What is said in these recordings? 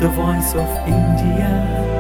the voice of India.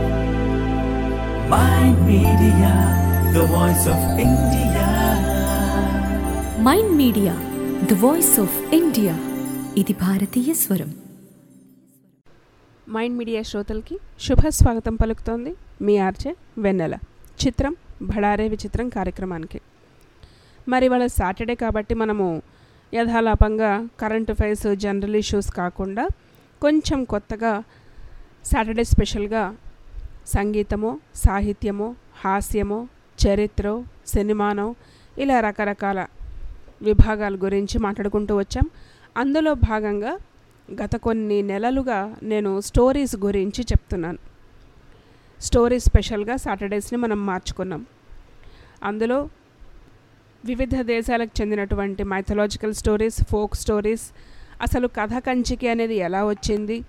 Mind Media, the voice of India. Mind media the voice of India ఇది భారతీయ స్వరం mind media శ్రోతలకి శుభ స్వాగతం పలుకుతోంది మీ ఆర్జే వెన్నెల చిత్రం భడారే విచిత్రం కార్యక్రమానికి మరి వాళ్ళ సాటర్డే కాబట్టి మనము యథాలాపంగా కరెంట్ అఫైర్స్ జనరల్ ఇష్యూస్ కాకుండా కొంచెం కొత్తగా సాటర్డే స్పెషల్గా సంగీతమో సాహిత్యమో హాస్యమో చరిత్ర సినిమానో ఇలా రకరకాల విభాగాల గురించి మాట్లాడుకుంటూ వచ్చాం అందులో భాగంగా గత కొన్ని నెలలుగా నేను స్టోరీస్ గురించి చెప్తున్నాను స్టోరీ స్పెషల్గా సాటర్డేస్ని మనం మార్చుకున్నాం అందులో వివిధ దేశాలకు చెందినటువంటి మైథలాజికల్ స్టోరీస్ ఫోక్ స్టోరీస్ అసలు కథ కంచికి అనేది ఎలా వచ్చింది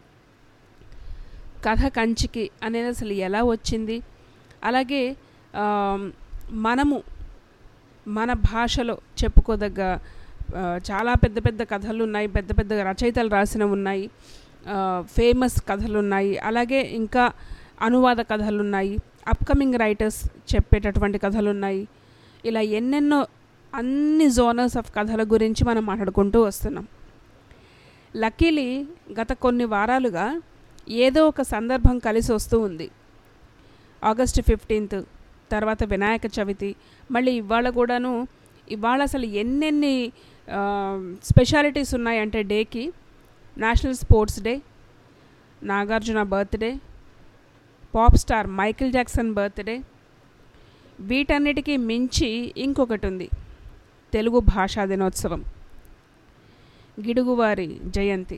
కథ కంచికి అనేది అసలు ఎలా వచ్చింది అలాగే ఆ, మనము మన భాషలో చెప్పుకోదగ్గ ఆ, చాలా పెద్ద పెద్ద కథలు ఉన్నాయి పెద్ద పెద్ద రచయితలు రాసినవి ఉన్నాయి ఫేమస్ కథలు ఉన్నాయి అలాగే ఇంకా అనువాద కథలు ఉన్నాయి అప్కమింగ్ రైటర్స్ చెప్పేటటువంటి కథలు ఉన్నాయి ఇలా ఎన్నెన్నో అన్ని జోనర్స్ ఆఫ్ కథల గురించి మనం మాట్లాడుకుంటూ వస్తున్నాం లక్కీలీ గత కొన్ని వారాలుగా ఏదో ఒక సందర్భం కలిసి వస్తూ ఉంది ఆగస్ట్ ఫిఫ్టీన్త్ తర్వాత వినాయక చవితి మళ్ళీ ఇవాళ కూడాను ఇవాళ అసలు ఎన్నెన్ని స్పెషాలిటీస్ ఉన్నాయంటే డేకి national sports day Nagarjuna birthday pop star Michael Jackson birthday వీటన్నిటికీ మించి ఇంకొకటి ఉంది తెలుగు భాషా దినోత్సవం గిడుగువారి జయంతి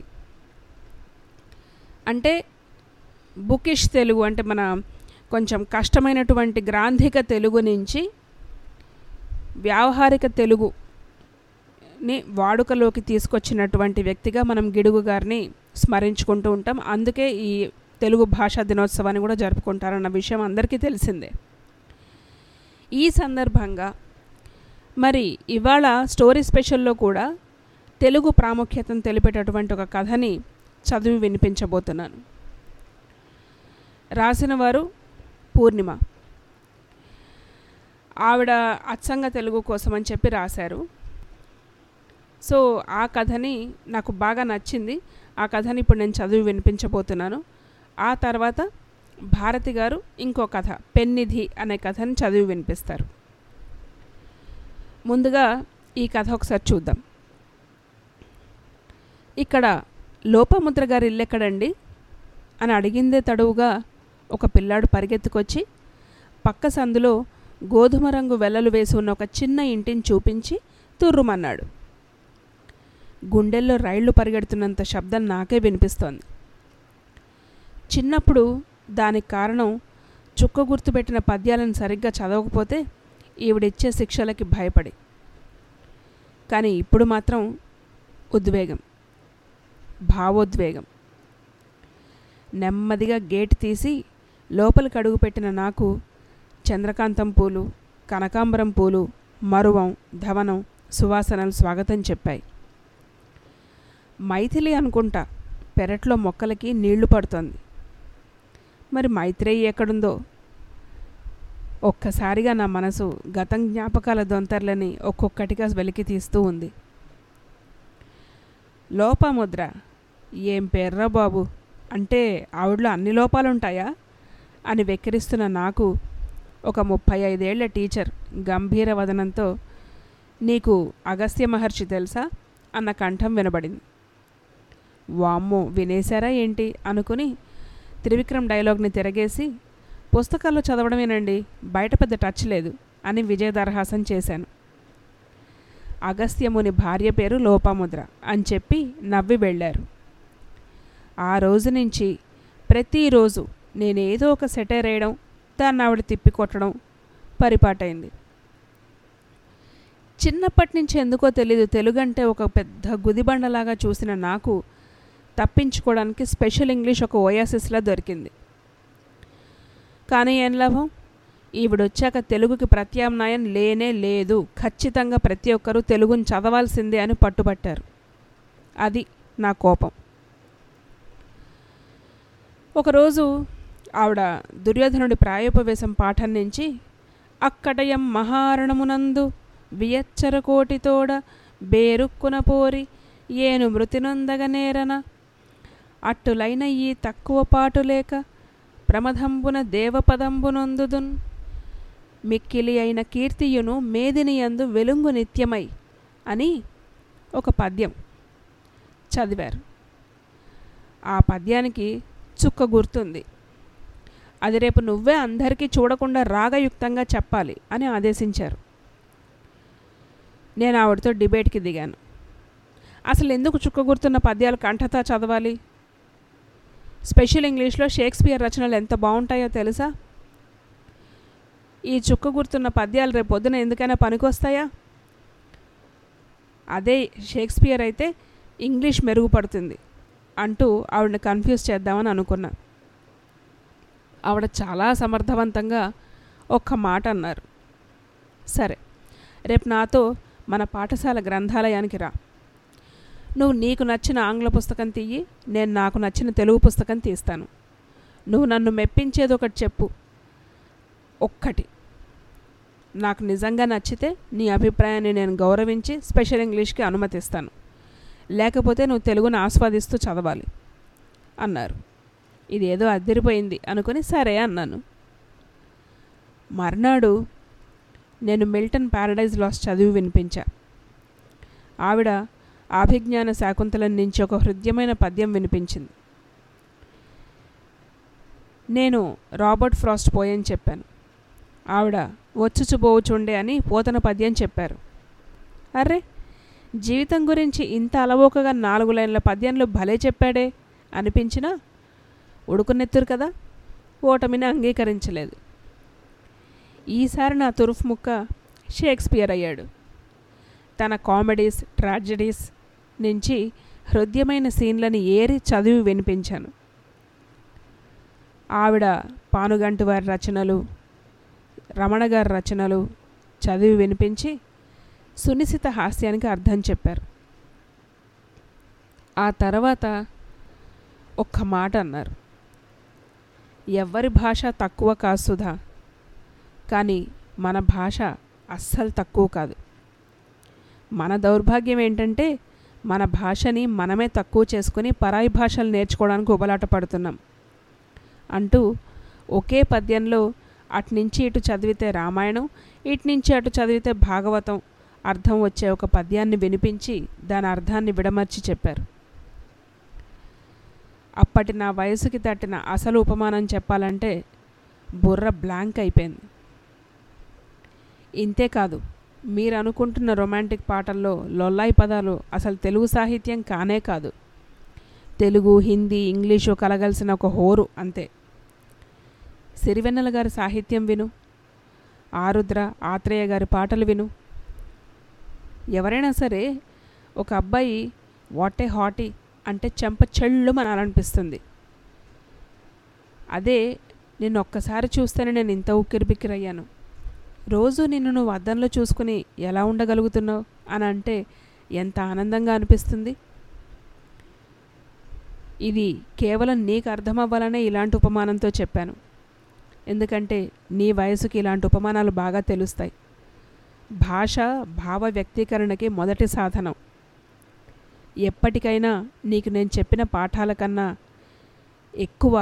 అంటే బుకిష్ తెలుగు అంటే మన కొంచెం కష్టమైనటువంటి గ్రాంధిక తెలుగు నుంచి వ్యావహారిక తెలుగుని వాడుకలోకి తీసుకొచ్చినటువంటి వ్యక్తిగా మనం గిడుగు గారిని స్మరించుకుంటూ ఉంటాం అందుకే ఈ తెలుగు భాషా దినోత్సవాన్ని కూడా జరుపుకుంటారన్న విషయం అందరికీ తెలిసిందే ఈ సందర్భంగా మరి ఇవాళ స్టోరీ స్పెషల్లో కూడా తెలుగు ప్రాముఖ్యతను తెలిపేటటువంటి ఒక కథని చదివి వినిపించబోతున్నాను రాసిన వారు పూర్ణిమ ఆవిడ అచ్చంగా తెలుగు కోసం అని చెప్పి రాశారు సో ఆ కథని నాకు బాగా నచ్చింది ఆ కథని ఇప్పుడు నేను చదివి వినిపించబోతున్నాను ఆ తర్వాత భారతి గారు ఇంకో కథ పెన్నిధి అనే కథని చదివి వినిపిస్తారు ముందుగా ఈ కథ ఒకసారి చూద్దాం ఇక్కడ లోపముద్ర గారి ఇల్లు ఎక్కడండి అని అడిగిందే తడువుగా ఒక పిల్లాడు పరిగెత్తుకొచ్చి పక్క సందులో గోధుమ రంగు వెల్లలు వేసి ఉన్న ఒక చిన్న ఇంటిని చూపించి తుర్రుమన్నాడు గుండెల్లో రైళ్లు పరిగెడుతున్నంత శబ్దం నాకే వినిపిస్తోంది చిన్నప్పుడు దానికి కారణం చుక్క గుర్తుపెట్టిన పద్యాలను సరిగ్గా చదవకపోతే ఈవిడిచ్చే శిక్షలకి భయపడి కానీ ఇప్పుడు మాత్రం ఉద్వేగం భావోద్వేగం నెమ్మదిగా గేట్ తీసి లోపలికి అడుగుపెట్టిన నాకు చంద్రకాంతం పూలు కనకాంబరం పూలు మరువం ధవనం సువాసనలు స్వాగతం చెప్పాయి మైథిలి అనుకుంటా పెరట్లో మొక్కలకి నీళ్లు పడుతోంది మరి మైత్రేయి ఎక్కడుందో ఒక్కసారిగా నా మనసు గతం జ్ఞాపకాల దొంతర్లని ఒక్కొక్కటిగా వెలికి తీస్తూ ఉంది లోపముద్ర ఏం పేర్రా బాబు అంటే ఆవిడలో అన్ని లోపాలుంటాయా అని వెక్కిరిస్తున్న నాకు ఒక ముప్పై ఐదేళ్ల టీచర్ గంభీర వదనంతో నీకు అగస్త్య మహర్షి తెలుసా అన్న కంఠం వినబడింది వామ్మో వినేశారా ఏంటి అనుకుని త్రివిక్రమ్ డైలాగ్ని తిరగేసి పుస్తకాల్లో చదవడమేనండి బయట పెద్ద టచ్ లేదు అని విజయదరహాసం చేశాను అగస్త్యముని భార్య పేరు లోపాముద్ర అని చెప్పి నవ్వి వెళ్ళారు ఆ రోజు నుంచి ప్రతిరోజు నేనేదో ఒక సెటైర్ వేయడం దాన్ని ఆవిడ తిప్పికొట్టడం పరిపాటైంది చిన్నప్పటి నుంచి ఎందుకో తెలీదు తెలుగంటే ఒక పెద్ద గుదిబండలాగా చూసిన నాకు తప్పించుకోవడానికి స్పెషల్ ఇంగ్లీష్ ఒక ఓయాసిస్లా దొరికింది కానీ ఏం లాభం ఈవిడొచ్చాక తెలుగుకి ప్రత్యామ్నాయం లేనే లేదు ఖచ్చితంగా ప్రతి ఒక్కరూ తెలుగుని చదవాల్సిందే అని పట్టుబట్టారు అది నా కోపం ఒకరోజు ఆవిడ దుర్యోధనుడి ప్రాయోపవేశం పాఠం నుంచి అక్కటయం మహారణమునందు వియచ్చర కోటితోడ బేరుక్కున పోరి ఏను మృతినొందగనేరన అట్టులైన ఈ తక్కువ పాటు లేక ప్రమదంబున దేవపదంబునొందుదున్ మిక్కిలి అయిన కీర్తియును మేదినియందు వెలుంగు నిత్యమై అని ఒక పద్యం చదివారు ఆ పద్యానికి చుక్క గుర్తుంది అది రేపు నువ్వే అందరికీ చూడకుండా రాగయుక్తంగా చెప్పాలి అని ఆదేశించారు నేను ఆవిడతో డిబేట్కి దిగాను అసలు ఎందుకు చుక్క గుర్తున్న పద్యాలు కంఠతా చదవాలి స్పెషల్ ఇంగ్లీష్లో షేక్స్పియర్ రచనలు ఎంత బాగుంటాయో తెలుసా ఈ చుక్క గుర్తున్న పద్యాలు రేపు పొద్దున ఎందుకైనా పనికొస్తాయా అదే షేక్స్పియర్ అయితే ఇంగ్లీష్ మెరుగుపడుతుంది అంటూ ఆవిడని కన్ఫ్యూజ్ చేద్దామని అనుకున్నా ఆవిడ చాలా సమర్థవంతంగా ఒక్క మాట అన్నారు సరే రేపు నాతో మన పాఠశాల గ్రంథాలయానికి రా నువ్వు నీకు నచ్చిన ఆంగ్ల పుస్తకం తీయి నేను నాకు నచ్చిన తెలుగు పుస్తకం తీస్తాను నువ్వు నన్ను మెప్పించేది ఒకటి చెప్పు ఒక్కటి నాకు నిజంగా నచ్చితే నీ అభిప్రాయాన్ని నేను గౌరవించి స్పెషల్ ఇంగ్లీష్కి అనుమతిస్తాను లేకపోతే నువ్వు తెలుగును ఆస్వాదిస్తూ చదవాలి అన్నారు ఇది ఏదో అద్దరిపోయింది అనుకుని సరే అన్నాను మర్నాడు నేను మిల్టన్ ప్యారడైజ్ లాస్ చదివి వినిపించా ఆవిడ అభిజ్ఞాన శాకుంతలం నుంచి ఒక హృద్యమైన పద్యం వినిపించింది నేను రాబర్ట్ ఫ్రాస్ట్ పోయని చెప్పాను ఆవిడ వచ్చుచుబోచుండే అని పోతన పద్యం చెప్పారు అర్రే జీవితం గురించి ఇంత అలవోకగా నాలుగు లైన్ల పద్యంలో భలే చెప్పాడే అనిపించినా ఉడుకునెత్తురు కదా ఓటమిని అంగీకరించలేదు ఈసారి నా తురుఫ్ ముక్క షేక్స్పియర్ అయ్యాడు తన కామెడీస్ ట్రాజడీస్ నుంచి హృదయమైన సీన్లని ఏరి చదివి వినిపించాను ఆవిడ పానుగంటి వారి రచనలు రమణ గారి రచనలు చదివి వినిపించి సునిశిత హాస్యానికి అర్థం చెప్పారు ఆ తర్వాత ఒక్క మాట అన్నారు ఎవ్వరి భాష తక్కువ కాదు సుధా కానీ మన భాష అస్సలు తక్కువ కాదు మన దౌర్భాగ్యం ఏంటంటే మన భాషని మనమే తక్కువ చేసుకుని పరాయి భాషలు నేర్చుకోవడానికి ఉబలాట పడుతున్నాం అంటూ ఒకే పద్యంలో అట్నుంచి ఇటు చదివితే రామాయణం ఇటు నుంచి అటు చదివితే భాగవతం అర్థం వచ్చే ఒక పద్యాన్ని వినిపించి దాని అర్థాన్ని విడమర్చి చెప్పారు అప్పటి నా వయసుకి తట్టిన అసలు ఉపమానం చెప్పాలంటే బుర్ర బ్లాంక్ అయిపోయింది ఇంతే కాదు మీరు అనుకుంటున్న రొమాంటిక్ పాటల్లో లొల్లాయి పదాలు అసలు తెలుగు సాహిత్యం కానే కాదు తెలుగు హిందీ ఇంగ్లీషు కలగలిసిన ఒక హోరు అంతే సిరివెన్నెల గారి సాహిత్యం విను ఆరుద్ర ఆత్రేయ గారి పాటలు విను ఎవరైనా సరే ఒక అబ్బాయి వాటే హాటీ అంటే చెంప చెళ్ళు అనిపిస్తుంది అదే నిన్ను ఒక్కసారి చూస్తేనే నేను ఇంత ఉక్కిరిబిక్కిరయ్యాను రోజు నిన్ను నువ్వు అద్దంలో చూసుకుని ఎలా ఉండగలుగుతున్నావు అని అంటే ఎంత ఆనందంగా అనిపిస్తుంది ఇది కేవలం నీకు అర్థమవ్వాలనే ఇలాంటి ఉపమానంతో చెప్పాను ఎందుకంటే నీ వయసుకి ఇలాంటి ఉపమానాలు బాగా తెలుస్తాయి భాష భావ వ్యక్తీకరణకి మొదటి సాధనం ఎప్పటికైనా నీకు నేను చెప్పిన పాఠాల కన్నా ఎక్కువ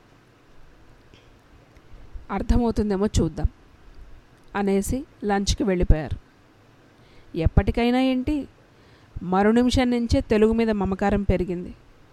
అర్థమవుతుందేమో చూద్దాం అనేసి లంచ్కి వెళ్ళిపోయారు ఎప్పటికైనా ఏంటి మరు నిమిషం నుంచే తెలుగు మీద మమకారం పెరిగింది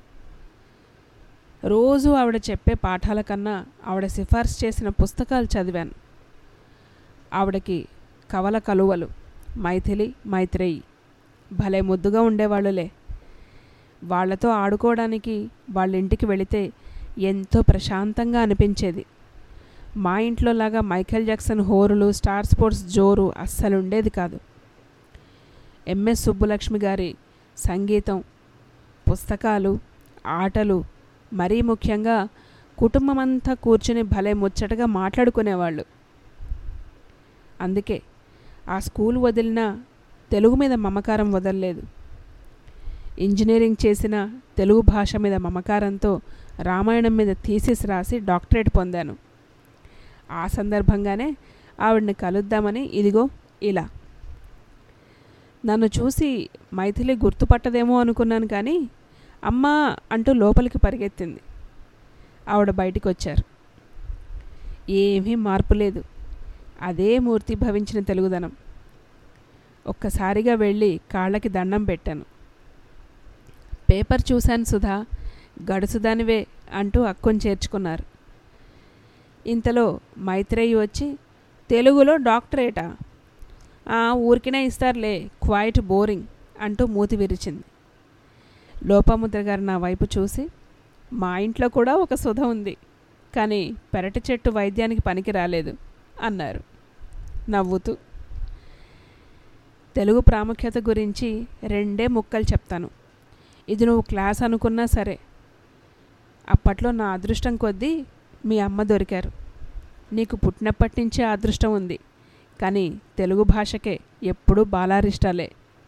రోజు ఆవిడ చెప్పే పాఠాల కన్నా ఆవిడ సిఫార్సు చేసిన పుస్తకాలు చదివాను ఆవిడకి కవల కలువలు మైథిలి మైత్రేయి భలే ముద్దుగా ఉండేవాళ్ళులే వాళ్లతో ఆడుకోవడానికి వాళ్ళ ఇంటికి వెళితే ఎంతో ప్రశాంతంగా అనిపించేది మా ఇంట్లో లాగా మైఖేల్ జాక్సన్ హోరులు స్టార్ స్పోర్ట్స్ జోరు అస్సలు ఉండేది కాదు ఎంఎస్ సుబ్బులక్ష్మి గారి సంగీతం పుస్తకాలు ఆటలు మరీ ముఖ్యంగా కుటుంబమంతా కూర్చుని భలే ముచ్చటగా మాట్లాడుకునేవాళ్ళు అందుకే ఆ స్కూల్ వదిలినా తెలుగు మీద మమకారం వదలలేదు ఇంజనీరింగ్ చేసిన తెలుగు భాష మీద మమకారంతో రామాయణం మీద థీసిస్ రాసి డాక్టరేట్ పొందాను ఆ సందర్భంగానే ఆవిడని కలుద్దామని ఇదిగో ఇలా నన్ను చూసి మైథిలి గుర్తుపట్టదేమో అనుకున్నాను కానీ అమ్మా అంటూ లోపలికి పరిగెత్తింది ఆవిడ బయటికి వచ్చారు ఏమీ మార్పు లేదు అదే మూర్తి భవించిన తెలుగుదనం ఒక్కసారిగా వెళ్ళి కాళ్ళకి దండం పెట్టాను పేపర్ చూశాను సుధా గడుసుదానివే అంటూ అక్కుని చేర్చుకున్నారు ఇంతలో మైత్రేయి వచ్చి తెలుగులో డాక్టరేటా "ఆ, ఊరికినే ఇస్తారులే క్వైట్ బోరింగ్ అంటూ మూతి విరిచింది లోపముద్ర గారు నా వైపు చూసి మా ఇంట్లో కూడా ఒక సుధ ఉంది కానీ పెరటి చెట్టు వైద్యానికి పనికి రాలేదు అన్నారు నవ్వుతూ తెలుగు ప్రాముఖ్యత గురించి రెండే ముక్కలు చెప్తాను ఇది నువ్వు క్లాస్ అనుకున్నా సరే అప్పట్లో నా అదృష్టం కొద్దీ మీ అమ్మ దొరికారు నీకు పుట్టినప్పటి నుంచే ఆ అదృష్టం ఉంది కానీ తెలుగు భాషకే ఎప్పుడూ బాలారిష్టాలే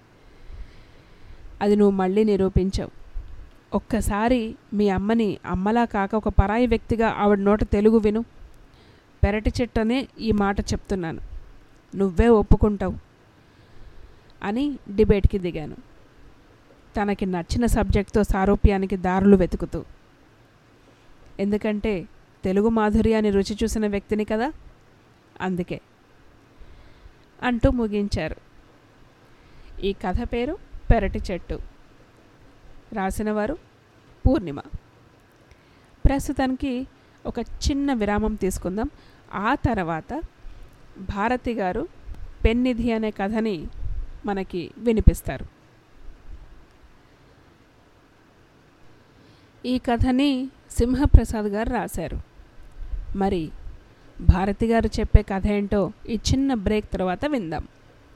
అది నువ్వు మళ్ళీ నిరూపించావు ఒక్కసారి మీ అమ్మని అమ్మలా కాక ఒక పరాయి వ్యక్తిగా ఆవిడ నోట తెలుగు విను పెరటి చెట్టనే ఈ మాట చెప్తున్నాను నువ్వే ఒప్పుకుంటావు అని డిబేట్కి దిగాను తనకి నచ్చిన సబ్జెక్ట్తో సారూప్యానికి దారులు వెతుకుతూ ఎందుకంటే తెలుగు మాధుర్యాన్ని రుచి చూసిన వ్యక్తిని కదా అందుకే అంటూ ముగించారు ఈ కథ పేరు పెరటి చెట్టు రాసినవారు పూర్ణిమ ప్రస్తుతానికి ఒక చిన్న విరామం తీసుకుందాం ఆ తర్వాత భారతి గారు పెన్నిధి అనే కథని మనకి వినిపిస్తారు ఈ కథని సింహప్రసాద్ గారు రాశారు మరి భారతి గారు చెప్పే కథ ఏంటో ఈ చిన్న బ్రేక్ తర్వాత విందాం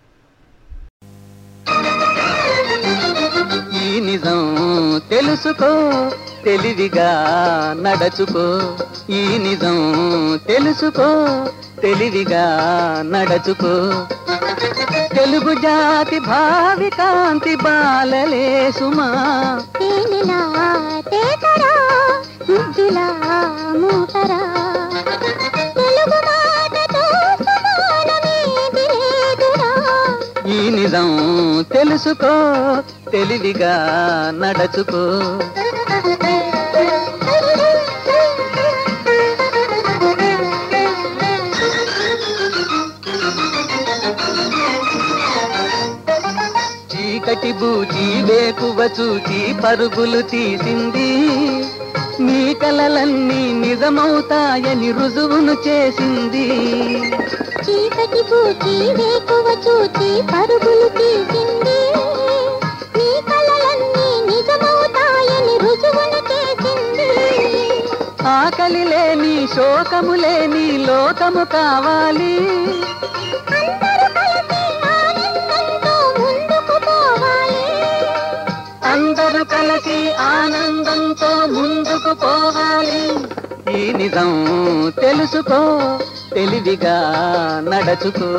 ఈ నిజం తెలుసుకో తెలివిగా నడచుకో ఈ నిజం తెలుసుకో తెలివిగా నడచుకో తెలుగు జాతి భావి కాంతి బాలలే సుమా తేనెలా తేతరా ముద్దులా మూతరా తెలుగు మాటతో సమానమేది లేదురా ఈ నిజం తెలుసుకో తెలివిగా నడచుకో చీకటి బూచి వేకువ చూచి పరుగులు తీసింది నీ కలలన్నీ నిజమవుతాయని రుజువును చేసింది చీకటి పూచి వేకువ చూచి పరుగులు తీసింది నీ కలలన్నీ నిజమవుతాయని రుజువును చేసింది ఆకలి లేని శోకము లేని లోకము కావాలి అందరూ కలిసి ఆనందంతో అందరూ కలిసి ఆనందంతో ముందుకు పోవాలి ముందుకు పోవాలి ఈ నిజం తెలుసుకో తెలివిగా నడచుకో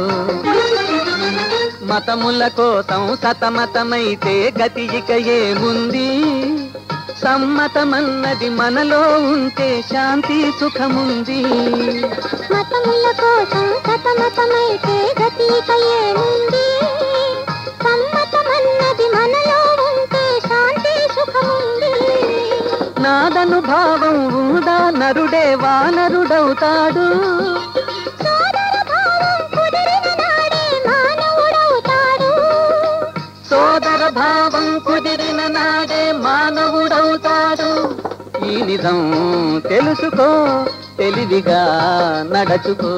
మతముల కోసం సతమతమైతే గతి ఇక ఏముంది సమ్మతమన్నది మనలో ఉంటే శాంతి సుఖముంది మతముల కోసం సతమతమైతే గతిక ఏముంది సమ్మతమన్నది మనలో ఉంటే శాంతి సుఖముంది నాదను భావం ఉందా నరుడే వానరుడవుతాడు సోదర భావం కుదిరిన నాడే మానవుడవుతాడు సోదర భావం కుదిరిన నాడే మానవుడవుతాడు ఈ నిజం తెలుసుకో తెలివిగా నడచుకో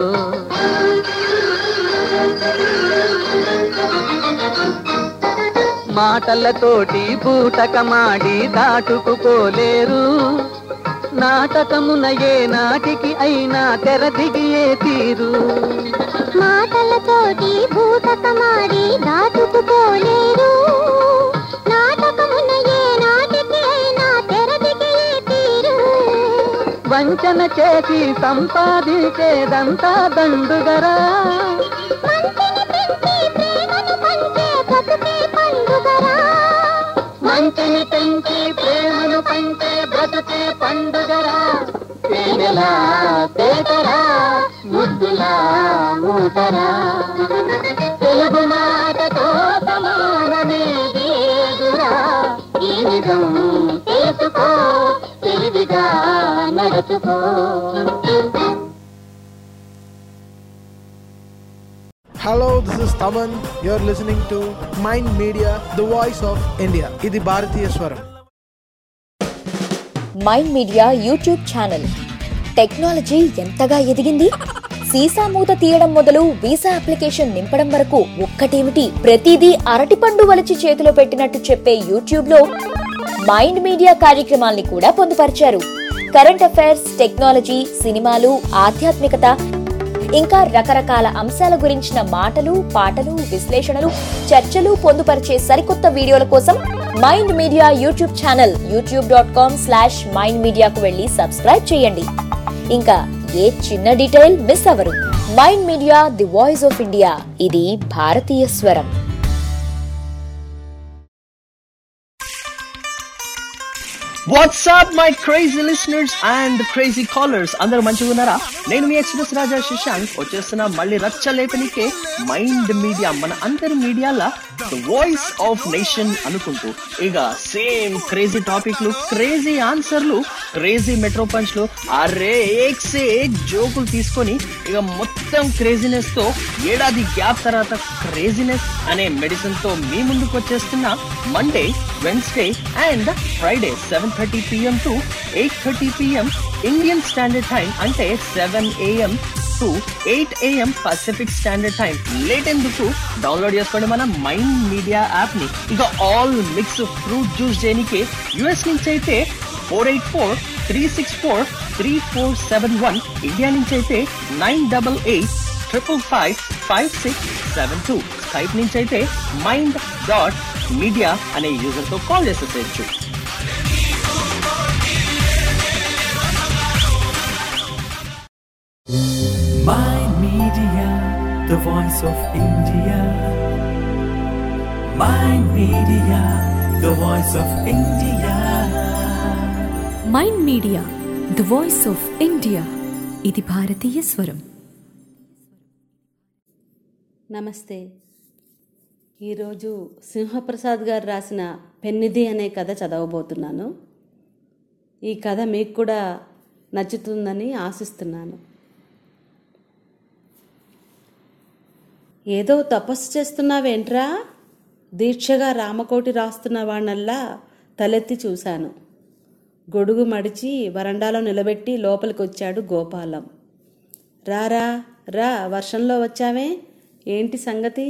మాటలతోటి బూటకమాడి దాటుకుపోలేరు నాటకమున ఏ నాటికి అయినా తెరదిగియే తీరు మాటలతోటి భూతకమాడి దాటుకుపోలేరు నాటకమున ఏ నాటికి అయినా తెరదిగే తీరు వంచన చేసి సంపాదించేదంతా దండుగరా మంచిని పెంచి ప్రేమను పంచే బ్రతుకే పండుగరా మంచిని పెంచి ప్రేమను పంచే బ్రతుకే పండుగరా తేనెలా తేటరా ముద్దులా మూటరా తెలుగు మాటతో సమానమేది ఏదురా ఈ నిజం తెలుసుకో తెలివిగా నడుచుకో Hello, this is Taman. You're listening to Mind Media, the voice of India. ఇది భారతీయ స్వరం mind media YouTube channel technology ఎంతగా ఎదిగింది సీసా మూత తీయడం మొదలు వీసా అప్లికేషన్ నింపడం వరకు ఒక్కటేమిటి ప్రతిదీ అరటిపండు వలిచి చేతిలో పెట్టినట్టు చెప్పే యూట్యూబ్ లో మైండ్ మీడియా కార్యక్రమాల్ని కూడా పొందుపరిచారు కరెంట్ అఫైర్స్ టెక్నాలజీ సినిమాలు ఆధ్యాత్మికత ఇంకా రకరకాల అంశాల గురించిన మాటలు పాటలు విశ్లేషణలు చర్చలు పొందుపరిచే సరికొత్త వీడియోల కోసం mind media YouTube channel YouTube dot com slash mind మీడియాకు వెళ్ళి సబ్స్క్రైబ్ చేయండి ఇంకా ఏ చిన్న డీటెయిల్ మిస్ అవరు mind media the voice of India ఇది భారతీయ స్వరం what's up my crazy listeners and crazy callers అందరూ మంచిగా ఉన్నారా నేను మీ ఎక్స్ప్రెస్ రాజా శశాంక్ వచ్చేస్తున్నా మళ్ళీ రచ్చ లేపనికే మైండ్ మీడియా మన అందరి మీడియాల వాయిస్ ఆఫ్ నేషన్ అనుకుంటూ ఇక సేమ్ క్రేజీ టాపిక్లు క్రేజీ ఆన్సర్లు క్రేజీ మెట్రో పంచ్లు అరే ఏక్ సే ఏక్ జోకులు తీసుకొని ఇక మొత్తం క్రేజీనెస్ తో ఏడాది గ్యాప్ తర్వాత క్రేజీనెస్ అనే మెడిసిన్ తో మీ ముందుకు వచ్చేస్తున్న Monday Wednesday and Friday seven thirty PM to eight thirty PM Indian standard time అంటే seven AM to eight AM Pacific standard time late ఎందుకు డౌన్లోడ్ చేసుకోండి మన మైండ్ మీడియా యాప్ ని ఇక ఆల్ మిక్స్ ఫ్రూట్ జ్యూస్ చేయడానికి US నుంచి అయితే four eight four three six four three four seven one India నుంచి అయితే nine double eight triple five five six seven two Skype నుంచి అయితే మైండ్ డాట్ మీడియా అనే యూజర్ తో కాల్ చేసేసేయచ్చు Mind Media, the voice of India. Mind Media, the voice of India. Mind media the voice of India ఇది భారతీయ స్వరం నమస్తే ఈరోజు సింహప్రసాద్ గారు రాసిన పెన్నిధి అనే కథ చదవబోతున్నాను ఈ కథ మీకు కూడా నచ్చుతుందని ఆశిస్తున్నాను ఏదో తపస్సు చేస్తున్నావేంట్రా దీక్షగా రామకోటి రాస్తున్న వాణ్ణల్లా తలెత్తి చూశాను గొడుగు మడిచి వరండాలో నిలబెట్టి లోపలికి వచ్చాడు గోపాలం రారా రా వర్షంలో వచ్చావే ఏంటి సంగతి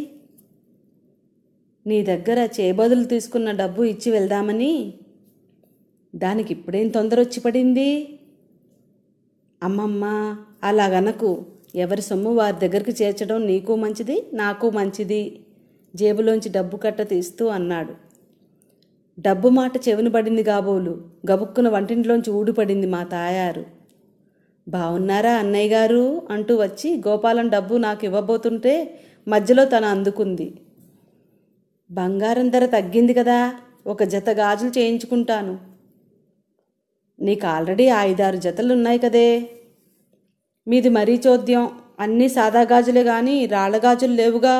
నీ దగ్గర చేబదులు తీసుకున్న డబ్బు ఇచ్చి వెళ్దామని దానికి ఇప్పుడేం తొందర వచ్చి పడింది అమ్మమ్మ అలాగనకు ఎవరి సొమ్ము వారి దగ్గరికి చేర్చడం నీకు మంచిది నాకు మంచిది జేబులోంచి డబ్బు కట్ట తీస్తూ అన్నాడు డబ్బు మాట చెవిని పడింది కాబోలు గబుక్కున వంటింట్లోంచి ఊడిపడింది మా తాయారు బాగున్నారా అన్నయ్య గారు అంటూ వచ్చి గోపాలం డబ్బు నాకు ఇవ్వబోతుంటే మధ్యలో తను అందుకుంది బంగారం ధర తగ్గింది కదా ఒక జత గాజులు చేయించుకుంటాను నీకు ఆల్రెడీ ఐదారు జతలు ఉన్నాయి కదే మీది మరీ చోద్యం అన్నీ సాదా గాజులే కానీ రాళ్ళ గాజులు లేవుగా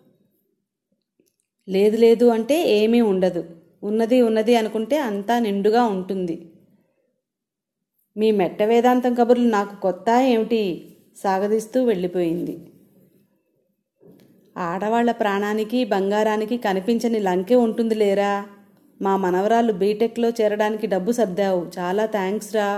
లేదు లేదు అంటే ఏమీ ఉండదు ఉన్నది ఉన్నది అనుకుంటే అంతా నిండుగా ఉంటుంది మీ మెట్ట వేదాంతం కబుర్లు నాకు కొత్త ఏమిటి సాగదీస్తూ వెళ్ళిపోయింది ఆడవాళ్ల ప్రాణానికి బంగారానికి కనిపించని లంకె ఉంటుంది లేరా మా మనవరాలు బీటెక్లో చేరడానికి డబ్బు సర్దావు చాలా థ్యాంక్స్ రా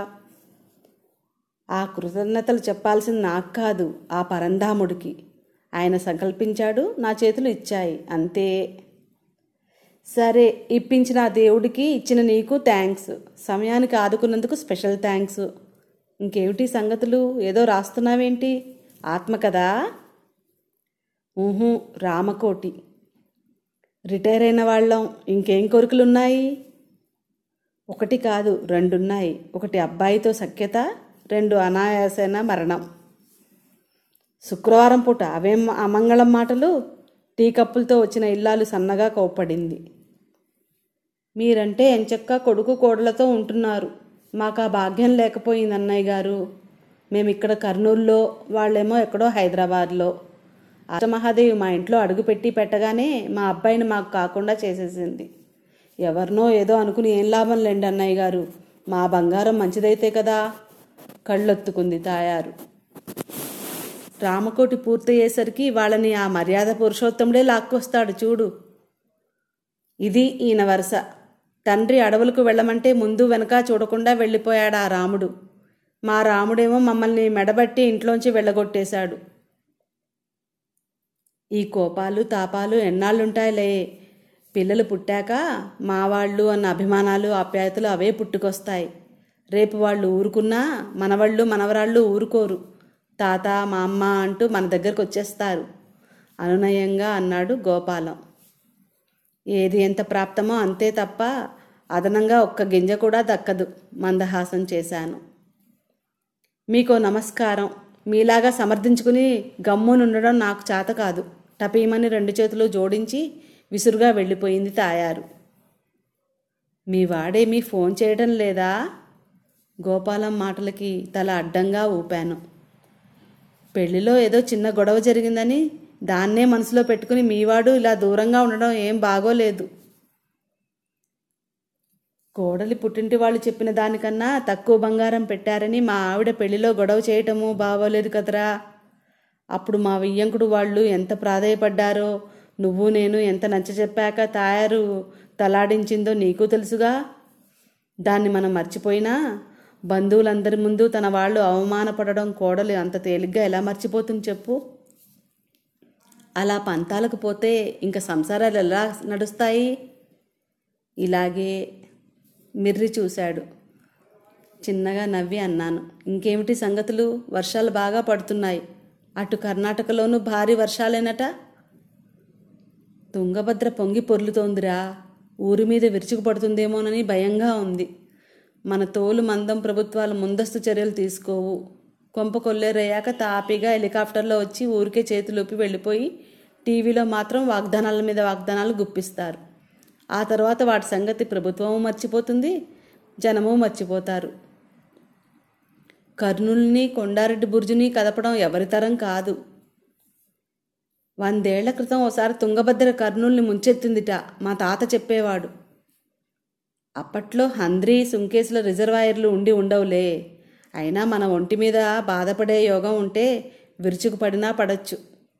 ఆ కృతజ్ఞతలు చెప్పాల్సింది నాకు కాదు ఆ పరంధాముడికి ఆయన సంకల్పించాడు నా చేతులు ఇచ్చాయి అంతే సరే ఇప్పించిన ఆ దేవుడికి ఇచ్చిన నీకు థ్యాంక్స్ సమయానికి ఆదుకున్నందుకు స్పెషల్ థ్యాంక్స్ ఇంకేమిటి సంగతులు ఏదో రాస్తున్నావేంటి ఆత్మ కదా ఊహు రామకోటి రిటైర్ అయిన వాళ్ళం ఇంకేం కోరికలున్నాయి ఒకటి కాదు రెండున్నాయి ఒకటి అబ్బాయితో సఖ్యత రెండు అనాయాసైన మరణం శుక్రవారం పూట అవేం అమంగళం మాటలు టీ కప్పులతో వచ్చిన ఇల్లాలు సన్నగా కోప్పడింది మీరంటే ఎంచక్క కొడుకు కోడలతో ఉంటున్నారు మాకు ఆ భాగ్యం లేకపోయింది అన్నయ్య గారు మేము ఇక్కడ కర్నూలులో వాళ్ళేమో ఎక్కడో హైదరాబాద్లో అష్టమహాదేవి మా ఇంట్లో అడుగుపెట్టి పెట్టగానే మా అబ్బాయిని మాకు కాకుండా చేసేసింది ఎవరినో ఏదో అనుకుని ఏం లాభం లేండి అన్నయ్య గారు మా బంగారం మంచిదైతే కదా కళ్ళొత్తుకుంది తాయారు రామకోటి పూర్తయ్యేసరికి వాళ్ళని ఆ మర్యాద పురుషోత్తముడే లాక్కొస్తాడు చూడు ఇది ఈయన వరుస తండ్రి అడవులకు వెళ్ళమంటే ముందు వెనక చూడకుండా వెళ్ళిపోయాడు ఆ రాముడు మా రాముడేమో మమ్మల్ని మెడబట్టి ఇంట్లోంచి వెళ్ళగొట్టేశాడు ఈ కోపాలు తాపాలు ఎన్నాళ్ళుంటాయిలే పిల్లలు పుట్టాక మా వాళ్ళు అన్న అభిమానాలు ఆప్యాయతలు అవే పుట్టుకొస్తాయి రేపు వాళ్ళు ఊరుకున్నా మనవాళ్ళు మనవరాళ్ళు ఊరుకోరు తాత మా అమ్మ అంటూ మన దగ్గరకు వచ్చేస్తారు అనునయంగా అన్నాడు గోపాలం ఏది ఎంత ప్రాప్తమో అంతే తప్ప అదనంగా ఒక్క గింజ కూడా దక్కదు మందహాసం చేశాను మీకో నమస్కారం మీలాగా సమర్థించుకుని గమ్మునుండడం నాకు చేత కాదు టపీమని రెండు చేతులు జోడించి విసురుగా వెళ్ళిపోయింది తాయారు మీ వాడేమీ ఫోన్ చేయడం లేదా గోపాలం మాటలకి తల అడ్డంగా ఊపాను పెళ్లిలో ఏదో చిన్న గొడవ జరిగిందని దాన్నే మనసులో పెట్టుకుని మీవాడు ఇలా దూరంగా ఉండడం ఏం బాగోలేదు కోడలి పుట్టింటి వాళ్ళు చెప్పిన దానికన్నా తక్కువ బంగారం పెట్టారని మా ఆవిడ పెళ్లిలో గొడవ చేయటము బాగోలేదు కదరా అప్పుడు మా వియ్యంకుడు వాళ్ళు ఎంత ప్రాధేయపడ్డారో నువ్వు నేను ఎంత నచ్చ చెప్పాక తాయారు తలాడించిందో నీకు తెలుసుగా దాన్ని మనం మర్చిపోయినా బంధువులందరి ముందు తన వాళ్ళు అవమానపడడం కోడలు అంత తేలిగ్గా ఎలా మర్చిపోతుంది చెప్పు అలా పంతాలకు పోతే ఇంకా సంసారాలు ఎలా నడుస్తాయి ఇలాగే మిర్రి చూశాడు చిన్నగా నవ్వి అన్నాను ఇంకేమిటి సంగతులు వర్షాలు బాగా పడుతున్నాయి అటు కర్ణాటకలోనూ భారీ వర్షాలేనట తుంగభద్ర పొంగి పొర్లుతోందిరా ఊరి మీద విరుచుకుపడుతుందేమోనని భయంగా ఉంది మన తోలు మందం ప్రభుత్వాలు ముందస్తు చర్యలు తీసుకోవు కొంప కొల్లేరయ్యాక తాపీగా హెలికాప్టర్లో వచ్చి ఊరికే చేతులూపి వెళ్ళిపోయి టీవీలో మాత్రం వాగ్దానాల మీద వాగ్దానాలు గుప్పిస్తారు ఆ తర్వాత వాటి సంగతి ప్రభుత్వము మర్చిపోతుంది జనము మర్చిపోతారు కర్నూల్ని కొండారెడ్డి బుర్జుని కదపడం ఎవరి తరం కాదు వందేళ్ల క్రితం ఒకసారి తుంగభద్ర కర్నూల్ని ముంచెత్తిందిట మా తాత చెప్పేవాడు అప్పట్లో హంద్రీ సుంకేసుల రిజర్వాయర్లు ఉండి ఉండవులే అయినా మన ఒంటి మీద బాధపడే యోగం ఉంటే విరుచుకుపడినా పడచ్చు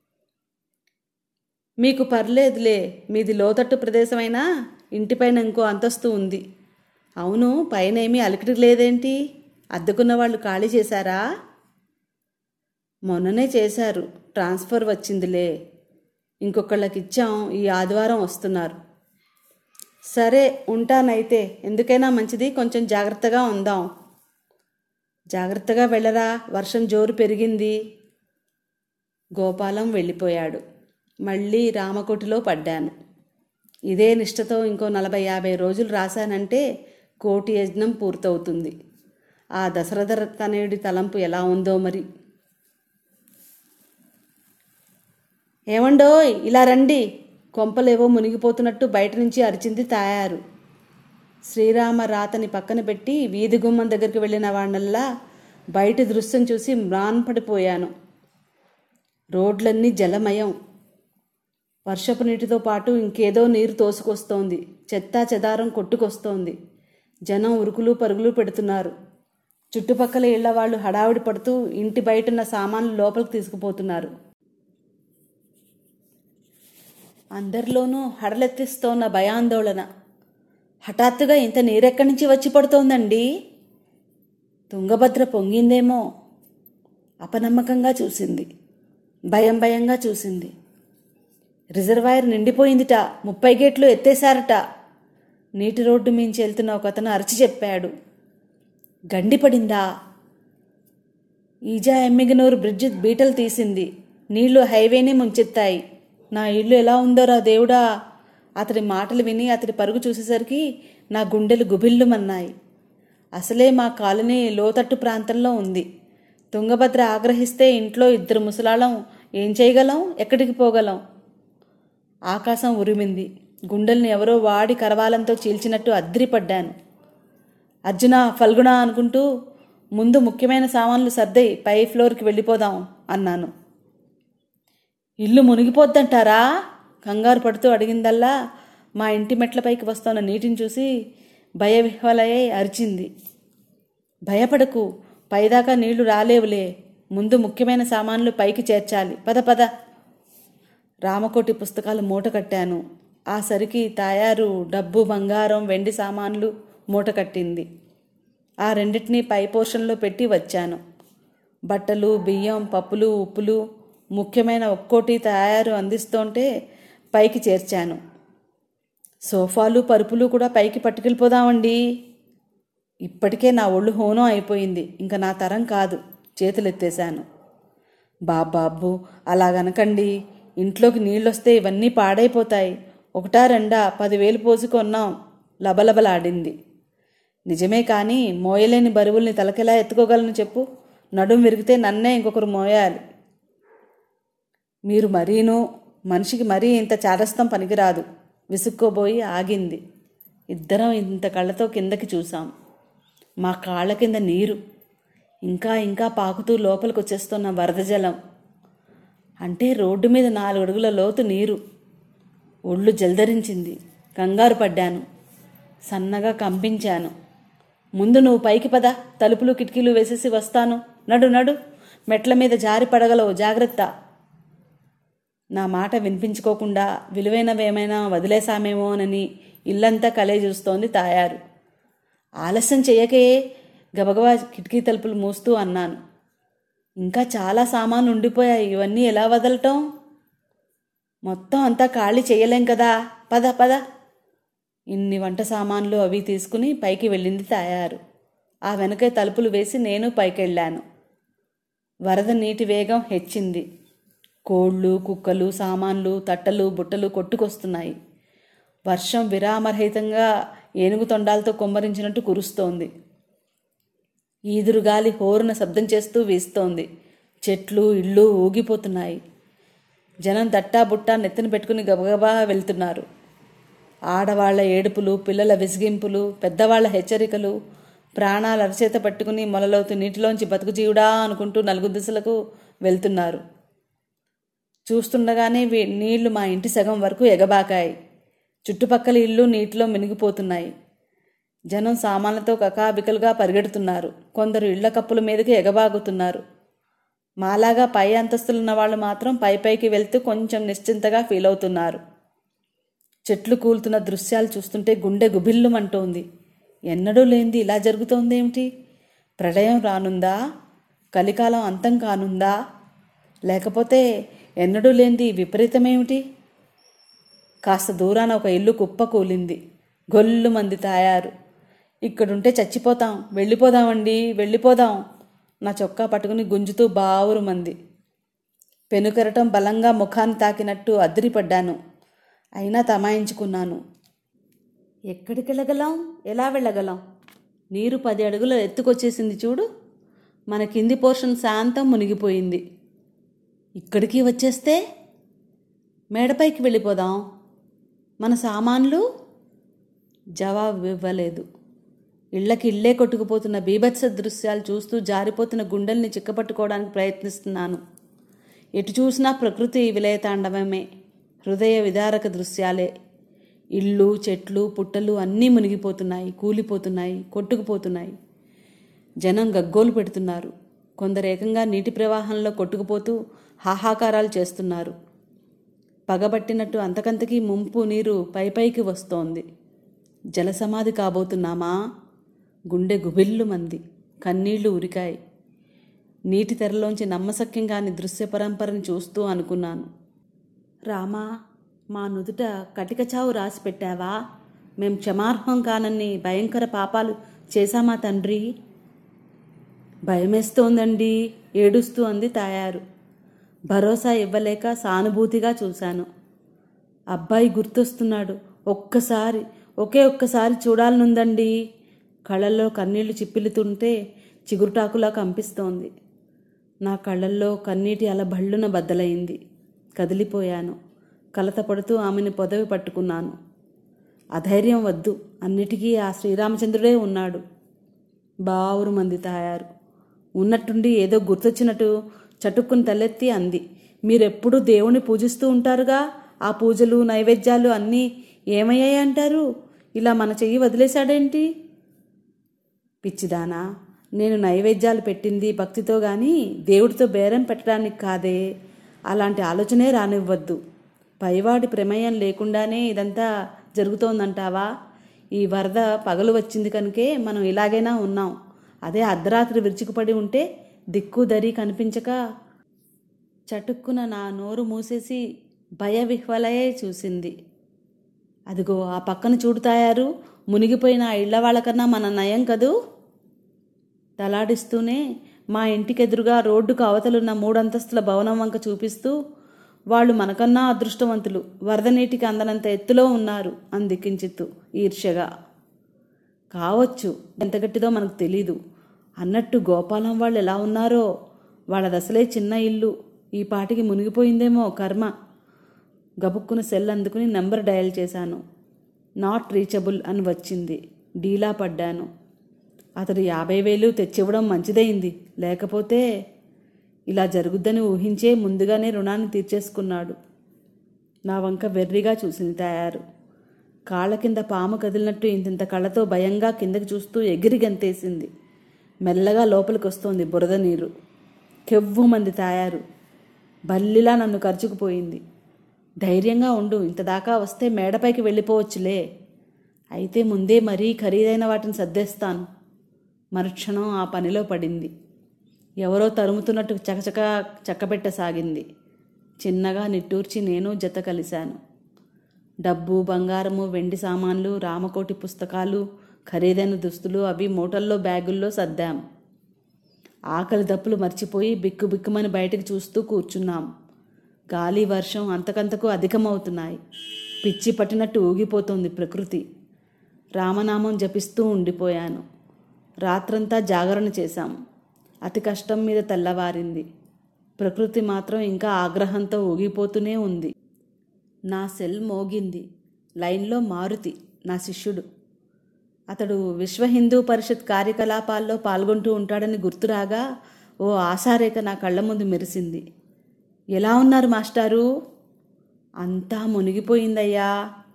మీకు పర్లేదులే మీది లోతట్టు ప్రదేశమైనా ఇంటిపైన ఇంకో అంతస్తు ఉంది అవును పైన ఏమీ అలికిడి లేదేంటి అద్దెకున్న వాళ్ళు ఖాళీ చేశారా మొన్ననే చేశారు ట్రాన్స్ఫర్ వచ్చిందిలే ఇంకొకళ్ళకి ఇచ్చాం ఈ ఆదివారం వస్తున్నారు సరే ఉంటానైతే ఎందుకైనా మంచిది కొంచెం జాగ్రత్తగా ఉందాం జాగ్రత్తగా వెళ్ళరా వర్షం జోరు పెరిగింది గోపాలం వెళ్ళిపోయాడు మళ్ళీ రామకోటిలో పడ్డాను ఇదే నిష్టతో ఇంకో నలభై యాభై రోజులు రాశానంటే కోటి యజ్ఞం పూర్తవుతుంది ఆ దశరథ తనయుడి తలంపు ఎలా ఉందో మరి ఏమండోయ్ ఇలా రండి కొంపలేవో మునిగిపోతున్నట్టు బయట నుంచి అరిచింది తాయారు శ్రీరామ రాతని పక్కన పెట్టి వీధి గుమ్మం దగ్గరికి వెళ్ళిన వాడినల్లా బయట దృశ్యం చూసి మ్రాన్పడిపోయాను రోడ్లన్నీ జలమయం వర్షపు నీటితో పాటు ఇంకేదో నీరు తోసుకొస్తోంది చెత్తా చెదారం కొట్టుకొస్తోంది జనం ఉరుకులు పరుగులు పెడుతున్నారు చుట్టుపక్కల ఇళ్ల వాళ్ళు హడావిడి పడుతూ ఇంటి బయటున్న సామాన్లు లోపలికి తీసుకుపోతున్నారు అందరిలోనూ హడలెత్తిస్తోన్న భయాందోళన హఠాత్తుగా ఇంత నీరెక్కడి నుంచి వచ్చి పడుతోందండి తుంగభద్ర పొంగిందేమో అపనమ్మకంగా చూసింది భయం భయంగా చూసింది రిజర్వాయర్ నిండిపోయిందిట ముప్పై గేట్లు ఎత్తేశారట నీటి రోడ్డు మించి వెళ్తున్న ఒక అతను అరిచి చెప్పాడు గండిపడిందా ఈజా ఎమ్మిగనూరు బ్రిడ్జ్ బీటలు తీసింది నీళ్లు హైవేని ముంచెత్తాయి నా ఇల్లు ఎలా ఉందోరా దేవుడా అతడి మాటలు విని అతడి పరుగు చూసేసరికి నా గుండెలు గుబిల్లుమన్నాయి అసలే మా కాలనీ లోతట్టు ప్రాంతంలో ఉంది తుంగభద్ర ఆగ్రహిస్తే ఇంట్లో ఇద్దరు ముసలాళం ఏం చేయగలం ఎక్కడికి పోగలం ఆకాశం ఉరిమింది గుండెల్ని ఎవరో వాడి కరవాలంతో చీల్చినట్టు అద్రిపడ్డాను అర్జున ఫల్గుణ అనుకుంటూ ముందు ముఖ్యమైన సామాన్లు సర్దయి పై ఫ్లోర్కి వెళ్ళిపోదాం అన్నాను ఇల్లు మునిగిపోద్దంటారా కంగారు పడుతూ అడిగిందల్లా మా ఇంటి మెట్లపైకి వస్తున్న నీటిని చూసి భయ విహ్వలయ్యై అరిచింది భయపడకు పైదాకా నీళ్లు రాలేవులే ముందు ముఖ్యమైన సామాన్లు పైకి చేర్చాలి పద పద రామకోటి పుస్తకాలు మూట కట్టాను ఆ సరికి తయారు డబ్బు బంగారం వెండి సామాన్లు మూట కట్టింది ఆ రెండింటినీ పై పోర్షన్లో పెట్టి వచ్చాను బట్టలు బియ్యం పప్పులు ఉప్పులు ముఖ్యమైన ఒక్కోటి తయారు అందిస్తుంటే పైకి చేర్చాను సోఫాలు పరుపులు కూడా పైకి పట్టుకెళ్ళిపోదామండి ఇప్పటికే నా ఒళ్ళు హోనం అయిపోయింది ఇంకా నా తరం కాదు చేతులెత్తేశాను బాబాబ్బు అలాగనకండి ఇంట్లోకి నీళ్ళొస్తే ఇవన్నీ పాడైపోతాయి ఒకటా రెండా పదివేలు పోసి కొన్నాం లబలబలాడింది నిజమే కానీ మోయలేని బరువుల్ని తలకెలా ఎత్తుకోగలను చెప్పు నడుం విరిగితే నన్నే ఇంకొకరు మోయాలి మీరు మరీను మనిషికి మరీ ఇంత చాదస్తం పనికిరాదు విసుక్కోబోయి ఆగింది ఇద్దరం ఇంత కళ్ళతో కిందకి చూసాం మా కాళ్ళ కింద నీరు ఇంకా ఇంకా పాకుతూ లోపలికి వచ్చేస్తున్న వరద జలం అంటే రోడ్డు మీద నాలుగు అడుగుల లోతు నీరు ఒళ్ళు జల్దరించింది కంగారు పడ్డాను సన్నగా కంపించాను ముందు నువ్వు పైకి పద తలుపులు కిటికీలు వేసేసి వస్తాను నడు నడు మెట్ల మీద జారి పడగలవు జాగ్రత్త నా మాట వినిపించుకోకుండా విలువైనవేమైనా వదిలేసామేమోనని ఇల్లంతా కలే చూస్తోంది తాయారు ఆలస్యం చెయ్యకే గబగబా కిటికీ తలుపులు మూస్తూ అన్నాను ఇంకా చాలా సామాన్లు ఉండిపోయాయి ఇవన్నీ ఎలా వదలటం మొత్తం అంతా ఖాళీ చేయలేం కదా పద పద ఇన్ని వంట సామాన్లు అవి తీసుకుని పైకి వెళ్ళింది తాయారు ఆ వెనకే తలుపులు వేసి నేను పైకెళ్ళాను వరద నీటి వేగం హెచ్చింది కోళ్ళు కుక్కలు సామాన్లు తట్టలు బుట్టలు కొట్టుకొస్తున్నాయి వర్షం విరామరహితంగా ఏనుగు తొండాలతో కొమ్మరించినట్టు కురుస్తోంది ఈదురుగాలి హోరున శబ్దం చేస్తూ వీస్తోంది చెట్లు ఇళ్ళు ఊగిపోతున్నాయి జనం దట్టా బుట్టా నెత్తిన పెట్టుకుని గబగబా వెళ్తున్నారు ఆడవాళ్ల ఏడుపులు పిల్లల విసిగింపులు పెద్దవాళ్ల హెచ్చరికలు ప్రాణాలు అరచేత పట్టుకుని మొలలోతు నీటిలోంచి బతుకు జీవుడా అనుకుంటూ నలుగు దిశలకు వెళ్తున్నారు చూస్తుండగానే వీ నీళ్లు మా ఇంటి సగం వరకు ఎగబాకాయి చుట్టుపక్కల ఇళ్ళు నీటిలో మినిగిపోతున్నాయి జనం సామాన్లతో కకాబికలుగా పరిగెడుతున్నారు కొందరు ఇళ్ల కప్పుల మీదకి ఎగబాగుతున్నారు మాలాగా పై అంతస్తులున్న వాళ్ళు మాత్రం పై పైకి వెళ్తూ కొంచెం నిశ్చింతగా ఫీల్ అవుతున్నారు చెట్లు కూలుతున్న దృశ్యాలు చూస్తుంటే గుండె గుభిల్లుమంటోంది ఎన్నడూ లేనిది ఇలా జరుగుతోందేమిటి ప్రళయం రానుందా కలికాలం అంతం కానుందా లేకపోతే ఎన్నడూ లేనిది విపరీతమేమిటి కాస్త దూరాన ఒక ఇల్లు కుప్ప కూలింది గొల్లు మంది తాయారు ఇక్కడుంటే చచ్చిపోతాం వెళ్ళిపోదామండి వెళ్ళిపోదాం నా చొక్కా పట్టుకుని గుంజుతూ బావురు మంది పెనుకెరటం బలంగా ముఖాన్ని తాకినట్టు అదిరిపడ్డాను అయినా తమాయించుకున్నాను ఎక్కడికి వెళ్ళగలం ఎలా వెళ్ళగలం నీరు పది అడుగుల ఎత్తుకొచ్చేసింది చూడు మన కింది పోర్షన్ శాంతం మునిగిపోయింది ఇక్కడికి వచ్చేస్తే మేడపైకి వెళ్ళిపోదాం మన సామాన్లు జవాబు ఇవ్వలేదు ఇళ్ళకి ఇళ్ళే కొట్టుకుపోతున్న బీభత్స దృశ్యాలు చూస్తూ జారిపోతున్న గుండెల్ని చిక్కపట్టుకోవడానికి ప్రయత్నిస్తున్నాను ఎటు చూసినా ప్రకృతి విలయతాండవమే హృదయ విదారక దృశ్యాలే ఇళ్ళు చెట్లు పుట్టలు అన్నీ మునిగిపోతున్నాయి కూలిపోతున్నాయి కొట్టుకుపోతున్నాయి జనం గగ్గోలు పెడుతున్నారు కొందరు ఏకంగా నీటి ప్రవాహంలో కొట్టుకుపోతూ హాహాకారాలు చేస్తున్నారు పగబట్టినట్టు అంతకంతకీ ముంపు నీరు పైపైకి వస్తోంది జలసమాధి కాబోతున్నామా గుండె గుబిల్లు మంది కన్నీళ్లు ఉరికాయి నీటి తెరలోంచి నమ్మశక్యం కాని దృశ్య పరంపరని చూస్తూ అనుకున్నాను రామా మా నుదుట కటిక చావు రాసి పెట్టావా మేం క్షమార్హం కానన్ని భయంకర పాపాలు చేశామా తండ్రి భయమేస్తోందండి ఏడుస్తూ అంది తాయారు భరోసా ఇవ్వలేక సానుభూతిగా చూశాను అబ్బాయి గుర్తొస్తున్నాడు ఒక్కసారి ఒకే ఒక్కసారి చూడాలనుందండి కళ్ళల్లో కన్నీళ్లు చిప్పిలుతుంటే చిగురుటాకులా కంపిస్తోంది నా కళ్ళల్లో కన్నీటి అల భళ్ళున బద్దలైంది కదిలిపోయాను కలతపడుతూ ఆమెను పొదవి పట్టుకున్నాను అధైర్యం వద్దు అన్నిటికీ ఆ శ్రీరామచంద్రుడే ఉన్నాడు బావురు మంది తాయారు ఉన్నట్టుండి ఏదో గుర్తొచ్చినట్టు చటుక్కుని తలెత్తి అంది మీరెప్పుడు దేవుణ్ణి పూజిస్తూ ఉంటారుగా ఆ పూజలు నైవేద్యాలు అన్నీ ఏమయ్యాయి అంటారు ఇలా మన చెయ్యి వదిలేశాడేంటి పిచ్చిదానా నేను నైవేద్యాలు పెట్టింది భక్తితో గాని దేవుడితో బేరం పెట్టడానికి కాదే అలాంటి ఆలోచనే రానివ్వద్దు పైవాడి ప్రమేయం లేకుండానే ఇదంతా జరుగుతోందంటావా ఈ వరద పగలు వచ్చింది కనుకే మనం ఇలాగైనా ఉన్నాం అదే అర్ధరాత్రి విరుచుకుపడి ఉంటే దిక్కు దరి కనిపించక చటుక్కున నా నోరు మూసేసి భయ విహ్వలయే చూసింది అదిగో ఆ పక్కన చూడుతాయారు మునిగిపోయిన ఆ ఇళ్ల వాళ్ళకన్నా మన నయం కదూ తలాడిస్తూనే మా ఇంటికెదురుగా రోడ్డుకు అవతలున్న మూడంతస్తుల భవనం వంక చూపిస్తూ వాళ్ళు మనకన్నా అదృష్టవంతులు వరద నీటికి అందనంత ఎత్తులో ఉన్నారు అంది కించిత్తు ఈర్ష్యగా కావచ్చు ఎంత గట్టిదో మనకు తెలీదు అన్నట్టు గోపాలం వాళ్ళు ఎలా ఉన్నారో వాళ్ళదసలే చిన్న ఇల్లు ఈ పాటికి మునిగిపోయిందేమో కర్మ గబుక్కున సెల్ అందుకుని నెంబర్ డయల్ చేశాను నాట్ రీచబుల్ అని వచ్చింది డీలా పడ్డాను అతడు యాభై వేలు తెచ్చివ్వడం మంచిదైంది లేకపోతే ఇలా జరుగుద్దని ఊహించే ముందుగానే రుణాన్ని తీర్చేసుకున్నాడు నా వంక వెర్రిగా చూసింది తయారు కాళ్ళ కింద పాము కదిలినట్టు ఇంతింత కళ్ళతో భయంగా కిందకి చూస్తూ ఎగిరి గంతేసింది మెల్లగా లోపలికి వస్తోంది బురద నీరు కెవ్వు మంది తయారు బల్లిలా నన్ను ఖర్చుకుపోయింది ధైర్యంగా ఉండు ఇంతదాకా వస్తే మేడపైకి వెళ్ళిపోవచ్చులే అయితే ముందే మరీ ఖరీదైన వాటిని సర్దేస్తాను మరుక్షణం ఆ పనిలో పడింది ఎవరో తరుముతున్నట్టు చకచక చక్కబెట్టసాగింది చిన్నగా నిట్టూర్చి నేను జత కలిశాను డబ్బు బంగారము వెండి సామాన్లు రామకోటి పుస్తకాలు ఖరీదైన దుస్తులు అవి మూటల్లో బ్యాగుల్లో సర్దాం ఆకలి దప్పులు మర్చిపోయి బిక్కు బిక్కుమని బయటకు చూస్తూ కూర్చున్నాం గాలి వర్షం అంతకంతకు అధికమవుతున్నాయి పిచ్చి పట్టినట్టు ఊగిపోతుంది ప్రకృతి రామనామం జపిస్తూ ఉండిపోయాను రాత్రంతా జాగరణ చేశాం అతి కష్టం మీద తెల్లవారింది ప్రకృతి మాత్రం ఇంకా ఆగ్రహంతో ఊగిపోతూనే ఉంది నా సెల్ మోగింది లైన్లో మారుతి నా శిష్యుడు అతడు విశ్వ హిందూ పరిషత్ కార్యకలాపాల్లో పాల్గొంటూ ఉంటాడని గుర్తురాగా ఓ ఆశారేఖ నా కళ్ళ ముందు మెరిసింది ఎలా ఉన్నారు మాస్టారు అంతా మునిగిపోయిందయ్యా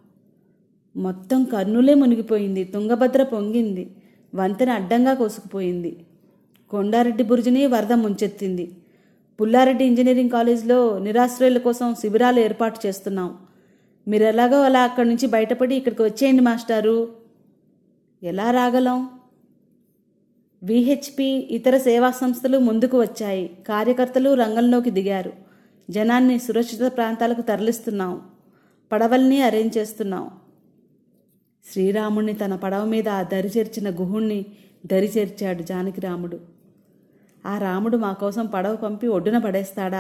మొత్తం కర్నూలే మునిగిపోయింది తుంగభద్ర పొంగింది వంతెన అడ్డంగా కోసుకుపోయింది కొండారెడ్డి బురుజుని వరద ముంచెత్తింది పుల్లారెడ్డి ఇంజనీరింగ్ కాలేజ్లో నిరాశ్రయుల కోసం శిబిరాలు ఏర్పాటు చేస్తున్నాం మీరు ఎలాగో అలా అక్కడి నుంచి బయటపడి ఇక్కడికి వచ్చేయండి మాస్టారు ఎలా రాగలం విహెచ్పి ఇతర సేవా సంస్థలు ముందుకు వచ్చాయి కార్యకర్తలు రంగంలోకి దిగారు జనాన్ని సురక్షిత ప్రాంతాలకు తరలిస్తున్నాం పడవల్ని అరేంజ్ చేస్తున్నాం శ్రీరాముణ్ణి తన పడవ మీద ఆ దరి చేర్చిన గుహుణ్ణి దరి చేర్చాడు జానకిరాముడు ఆ రాముడు మా కోసం పడవ పంపి ఒడ్డున పడేస్తాడా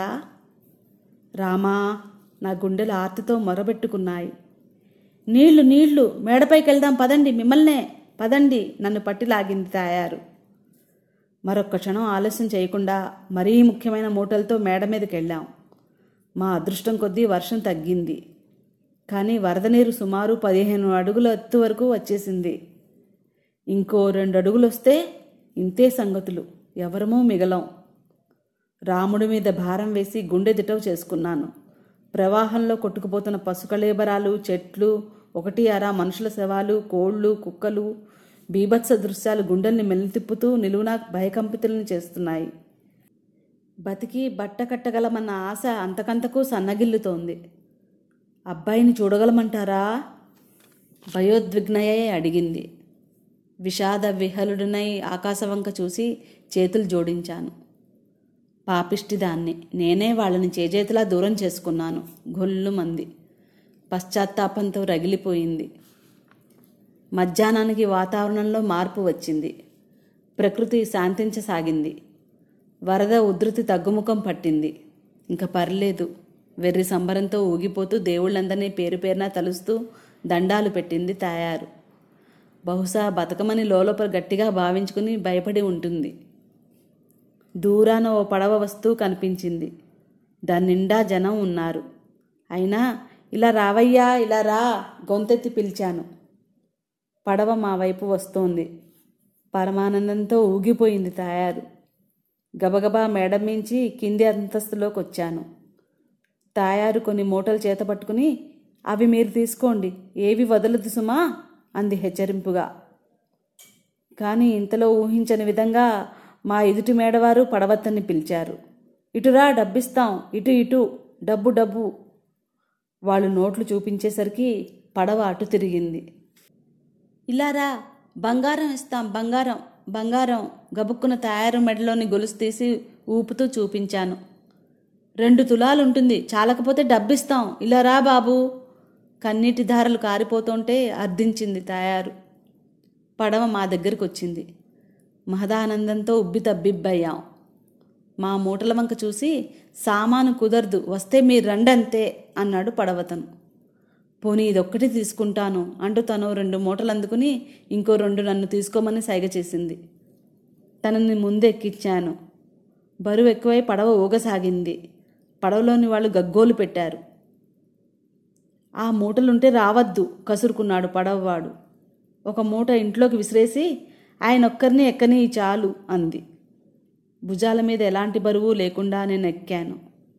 రామా నా గుండెలు ఆర్తితో మొరబెట్టుకున్నాయి నీళ్లు నీళ్లు మేడపైకి వెళ్దాం పదండి మిమ్మల్నే పదండి నన్ను పట్టి లాగింది తాయారు మరొక్క క్షణం ఆలస్యం చేయకుండా మరీ ముఖ్యమైన మూటలతో మేడ మీదకి వెళ్ళాం మా అదృష్టం కొద్దీ వర్షం తగ్గింది కానీ వరద నీరు సుమారు పదిహేను అడుగుల ఎత్తు వరకు వచ్చేసింది ఇంకో రెండు అడుగులు వస్తే ఇంతే సంగతులు ఎవరమూ మిగలం రాముడి మీద భారం వేసి గుండె దిటవు చేసుకున్నాను ప్రవాహంలో కొట్టుకుపోతున్న పసుకళేబరాలు చెట్లు ఒకటి అరా మనుషుల శవాలు కోళ్ళు కుక్కలు బీభత్స దృశ్యాలు గుండెల్ని మెలితిప్పుతూ నిలువునా భయకంపితులను చేస్తున్నాయి బతికి బట్ట కట్టగలమన్న ఆశ అంతకంతకు సన్నగిల్లుతోంది అబ్బాయిని చూడగలమంటారా భయోద్విగ్నయే అడిగింది విషాద విహలుడినై ఆకాశవంక చూసి చేతులు జోడించాను పాపిష్టిదాన్ని నేనే వాళ్ళని చేజేతులా దూరం చేసుకున్నాను గొల్లు మంది పశ్చాత్తాపంతో రగిలిపోయింది మధ్యాహ్నానికి వాతావరణంలో మార్పు వచ్చింది ప్రకృతి శాంతించసాగింది వరద ఉధృతి తగ్గుముఖం పట్టింది ఇంకా పర్లేదు వెర్రి సంబరంతో ఊగిపోతూ దేవుళ్ళందరినీ పేరు పేరున తలుస్తూ దండాలు పెట్టింది తాయారు బహుశా బతకమని లోలోపల గట్టిగా భావించుకుని భయపడి ఉంటుంది దూరాన ఓ పడవ వస్తూ కనిపించింది దాని నిండా జనం ఉన్నారు అయినా ఇలా రావయ్యా ఇలా రా గొంతెత్తి పిలిచాను పడవ మా వైపు వస్తోంది పరమానందంతో ఊగిపోయింది తయారు గబగబా మేడం మించి కింది అంతస్తులోకి వచ్చాను తాయారు కొన్ని మూటలు చేత పట్టుకుని అవి మీరు తీసుకోండి ఏవి వదలదు సుమా అంది హెచ్చరింపుగా కానీ ఇంతలో ఊహించని విధంగా మా ఎదుటి మేడవారు పడవత్తని పిలిచారు ఇటురా డబ్బిస్తాం ఇటు ఇటు డబ్బు డబ్బు వాళ్ళు నోట్లు చూపించేసరికి పడవ అటు తిరిగింది ఇలారా బంగారం ఇస్తాం బంగారం బంగారం గబుక్కున తయారు మెడలోని గొలుసు తీసి ఊపుతూ చూపించాను రెండు తులాలుంటుంది చాలకపోతే డబ్బిస్తాం ఇలా రా బాబు కన్నీటి ధారలు కారిపోతుంటే అర్థించింది తయారు పడవ మా దగ్గరికి వచ్చింది మహదానందంతో ఉబ్బి తబ్బిబ్బయ్యాం మా మూటల వంక చూసి సామాను కుదరదు వస్తే మీరు రండంతే అన్నాడు పడవతను పోనీ ఇదొక్కటి తీసుకుంటాను అంటూ తను రెండు మూటలు అందుకుని ఇంకో రెండు నన్ను తీసుకోమని సైగ చేసింది తనని ముందు ఎక్కించాను బరువు ఎక్కువై పడవ ఊగసాగింది పడవలోని వాళ్ళు గగ్గోలు పెట్టారు ఆ మూటలుంటే రావద్దు కసురుకున్నాడు పడవవాడు ఒక మూట ఇంట్లోకి విసిరేసి ఆయన ఒక్కరిని ఎక్కని చాలు అంది భుజాల మీద ఎలాంటి బరువు లేకుండా నేను ఎక్కాను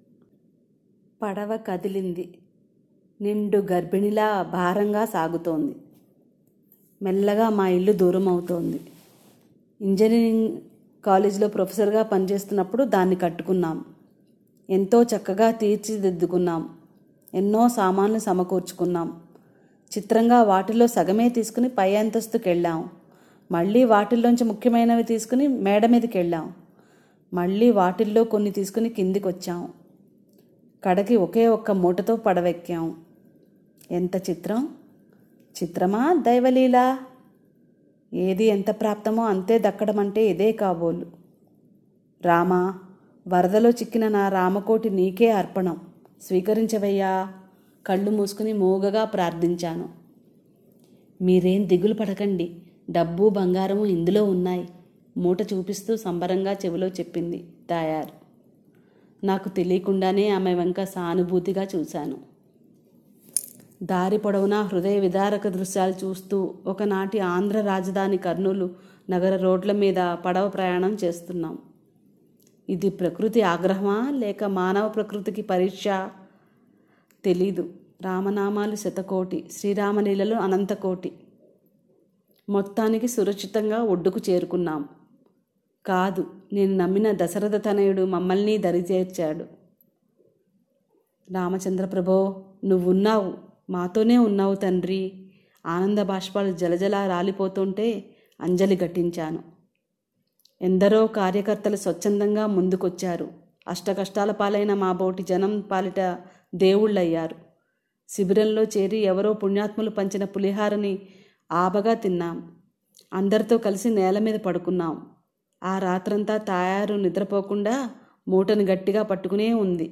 పడవ కదిలింది నిండు గర్భిణిలా భారంగా సాగుతోంది మెల్లగా మా ఇల్లు దూరం అవుతోంది ఇంజనీరింగ్ కాలేజీలో ప్రొఫెసర్గా పనిచేస్తున్నప్పుడు దాన్ని కట్టుకున్నాం ఎంతో చక్కగా తీర్చిదిద్దుకున్నాం ఎన్నో సామాన్లు సమకూర్చుకున్నాం చిత్రంగా వాటిలో సగమే తీసుకుని పై అంతస్తుకి వెళ్ళాం మళ్ళీ వాటిల్లోంచి ముఖ్యమైనవి తీసుకుని మేడ మీదకి వెళ్ళాం మళ్ళీ వాటిల్లో కొన్ని తీసుకుని కిందికి వచ్చాం కడకి ఒకే ఒక్క మూటతో పడవెక్కాం ఎంత చిత్రం చిత్రమా దైవలీలా ఏది ఎంత ప్రాప్తమో అంతే దక్కడం అంటే ఇదే కాబోలు రామా వరదలో చిక్కిన నా రామకోటి నీకే అర్పణం స్వీకరించవయ్యా కళ్ళు మూసుకుని మూగగా ప్రార్థించాను మీరేం దిగులు పడకండి డబ్బు బంగారము ఇందులో ఉన్నాయి మూట చూపిస్తూ సంబరంగా చెవిలో చెప్పింది తాయారు నాకు తెలియకుండానే ఆమె వెంక సానుభూతిగా చూశాను దారి పొడవునా హృదయ విదారక దృశ్యాలు చూస్తూ ఒకనాటి ఆంధ్ర రాజధాని కర్నూలు నగర రోడ్ల మీద పడవ ప్రయాణం చేస్తున్నాం ఇది ప్రకృతి ఆగ్రహమా లేక మానవ ప్రకృతికి పరీక్ష తెలీదు రామనామాలు శతకోటి శ్రీరామలీలలు అనంతకోటి మొత్తానికి సురక్షితంగా ఒడ్డుకు చేరుకున్నాం కాదు నేను నమ్మిన దశరథ తనయుడు మమ్మల్ని దరిచేర్చాడు రామచంద్ర ప్రభో నువ్వున్నావు మాతోనే ఉన్నావు తండ్రి ఆనంద బాష్పాలు జలజల రాలిపోతుంటే అంజలి ఘటించాను ఎందరో కార్యకర్తలు స్వచ్ఛందంగా ముందుకొచ్చారు అష్టకష్టాల పాలైన మా బోటి జనం పాలిట దేవుళ్ళయ్యారు శిబిరంలో చేరి ఎవరో పుణ్యాత్ములు పంచిన పులిహారని ఆబగా తిన్నాం అందరితో కలిసి నేల మీద పడుకున్నాం ఆ రాత్రంతా తాయారు నిద్రపోకుండా మూటను గట్టిగా పట్టుకునే ఉంది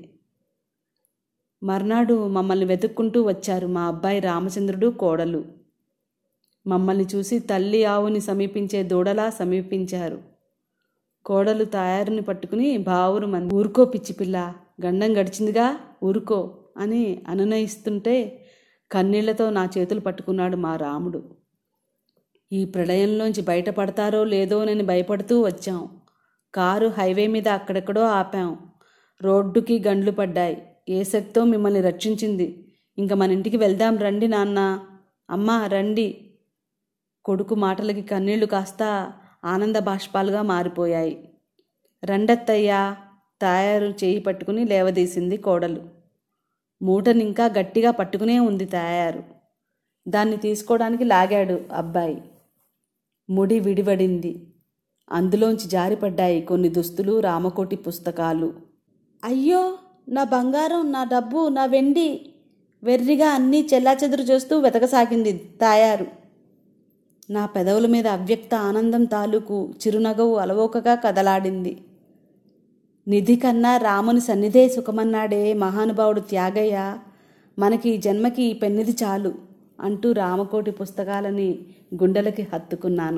మర్నాడు మమ్మల్ని వెతుక్కుంటూ వచ్చారు మా అబ్బాయి రామచంద్రుడు కోడలు మమ్మల్ని చూసి తల్లి ఆవుని సమీపించే దూడలా సమీపించారు కోడలు తాయారుని పట్టుకుని బావురు మంది ఊరుకో పిచ్చిపిల్ల గండం గడిచిందిగా ఊరుకో అని అనునయిస్తుంటే కన్నీళ్లతో నా చేతులు పట్టుకున్నాడు మా రాముడు ఈ ప్రళయంలోంచి బయటపడతారో లేదోనని భయపడుతూ వచ్చాం కారు హైవే మీద అక్కడెక్కడో ఆపాం రోడ్డుకి గండ్లు పడ్డాయి ఏ శక్తో మిమ్మల్ని రక్షించింది ఇంక మన ఇంటికి వెళ్దాం రండి నాన్న అమ్మా రండి కొడుకు మాటలకి కన్నీళ్లు కాస్త ఆనంద బాష్పాలుగా మారిపోయాయి రండత్తయ్యా తాయారు చేయి పట్టుకుని లేవదీసింది కోడలు మూటనింకా గట్టిగా పట్టుకునే ఉంది తాయారు దాన్ని తీసుకోవడానికి లాగాడు అబ్బాయి ముడి విడివడింది అందులోంచి జారిపడ్డాయి కొన్ని దుస్తులు రామకోటి పుస్తకాలు అయ్యో నా బంగారం నా డబ్బు నా వెండి వెర్రిగా అన్నీ చెల్లాచెదురు చేస్తూ వెతకసాగింది తాయారు నా పెదవుల మీద అవ్యక్త ఆనందం తాలూకు చిరునగవు అలవోకగా కదలాడింది నిధి కన్నా రాముని సన్నిధే సుఖమన్నాడే మహానుభావుడు త్యాగయ్య మనకి ఈ జన్మకి ఈ పెన్నిది చాలు అంటూ రామకోటి పుస్తకాలని గుండెలకి హత్తుకున్నాను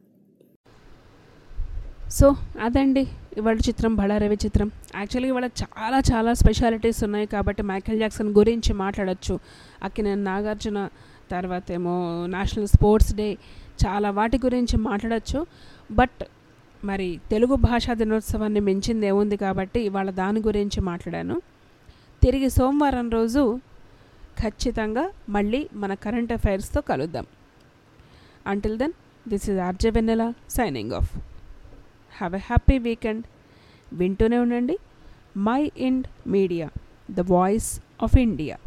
సో అదండి ఇవాళ చిత్రం బళారవి చిత్రం యాక్చువల్గా ఇవాళ చాలా చాలా స్పెషాలిటీస్ ఉన్నాయి కాబట్టి మైకేల్ జాక్సన్ గురించి మాట్లాడచ్చు అక్కినేని నాగార్జున తర్వాత ఏమో నేషనల్ స్పోర్ట్స్ డే చాలా వాటి గురించి మాట్లాడచ్చు బట్ మరి తెలుగు భాషా దినోత్సవాన్ని మించింది ఏముంది కాబట్టి ఇవాళ దాని గురించి మాట్లాడాను తిరిగి సోమవారం రోజు ఖచ్చితంగా మళ్ళీ మన కరెంట్ అఫైర్స్తో కలుద్దాం until then this is RJ Vennela signing off have a happy weekend వింటూనే ఉండండి mind media the voice of India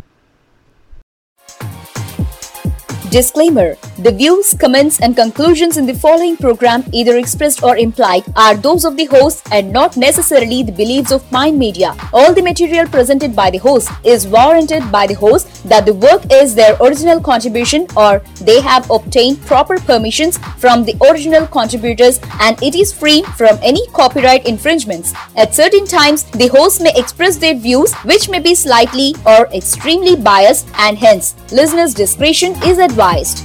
Disclaimer The views, comments, and conclusions in the following program, either expressed or implied, are those of the host and not necessarily the beliefs of Mind Media. All the material presented by the host is warranted by the host that the work is their original contribution or they have obtained proper permissions from the original contributors and it is free from any copyright infringements. At certain times, the host may express their views which may be slightly or extremely biased and hence listeners' discretion is advised.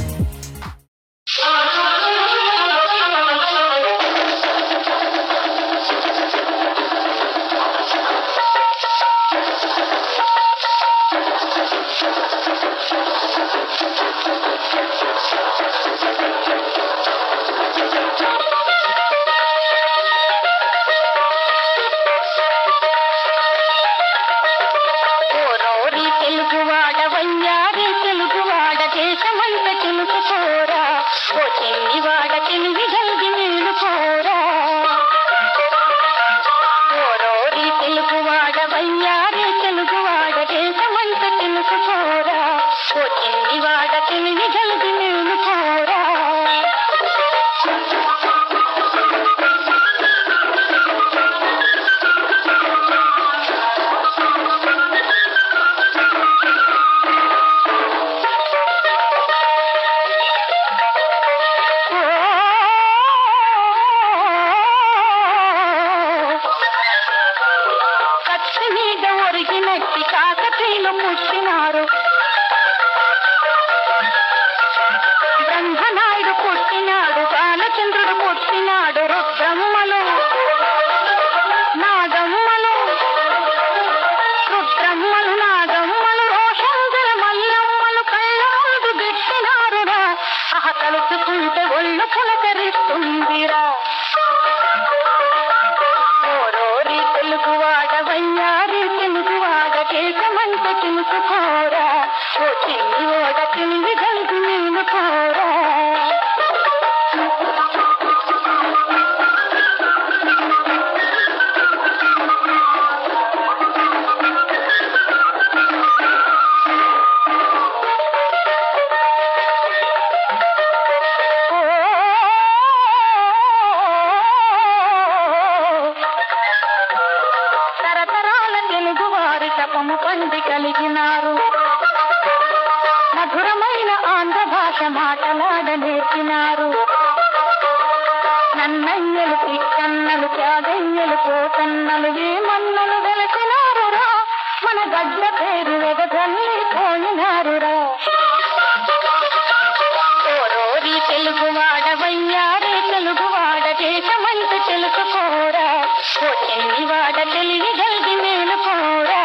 ఓరోరి తెలుగువాడ వయ్యారి తెలుగువాడ దేశమంత తెలుసుకోరా ఓ చిన్నివాడ తెలివి గల్గి మేలుకోరా ఓరోరి తెలుగువాడ వయ్యారి తెలుగువాడ దేశమంత తెలుసుకోరా ఓ చిన్నివాడ తెలివి గల్గి మేలుకోరా కత్తి మీద ఒరిగినట్టి కాకతీయులు పుట్టినారు బ్రహ్మనాయుడు పుట్టినాడు బాలచంద్రుడు పుట్టినాడు రుద్రమ్మలు నాగమ్మలు రుద్రమ్మలు నాగమ్మలు రోషంగల మల్లమ్మలు కళ్ళ ముందు పెట్టినారురా ఆహ కలుసుకుంటే ఒళ్ళు పులకరిస్తుందిరా ఓరోరి తెలుగువాడ వయ్యారి తెలుగువాడ దేశమంత తెలుసుకోరా ఓ చిన్ని ఓడ చిన్ని గలుగు నేను కోరా తరతరాల తెలుగు వారి తపము పండి కలిగినారు మధురమైన ఆంధ్ర భాష మాటలాడ నేర్పినారు నన్నయ్యలు పిక్కన్నలు త్యాగయ్యలు పోతన్నలు ఏమన్నలు వెలసినారురా మన గడ్డ పేరు వెగజల్లి పోయినారురా ఓరోరి తెలుగువాడ వయ్యారే తెలుగువాడ దేశమంత తెలుసుకోరా ఓ చిన్నివాడ తెలివి గల్గి మేలుకోరా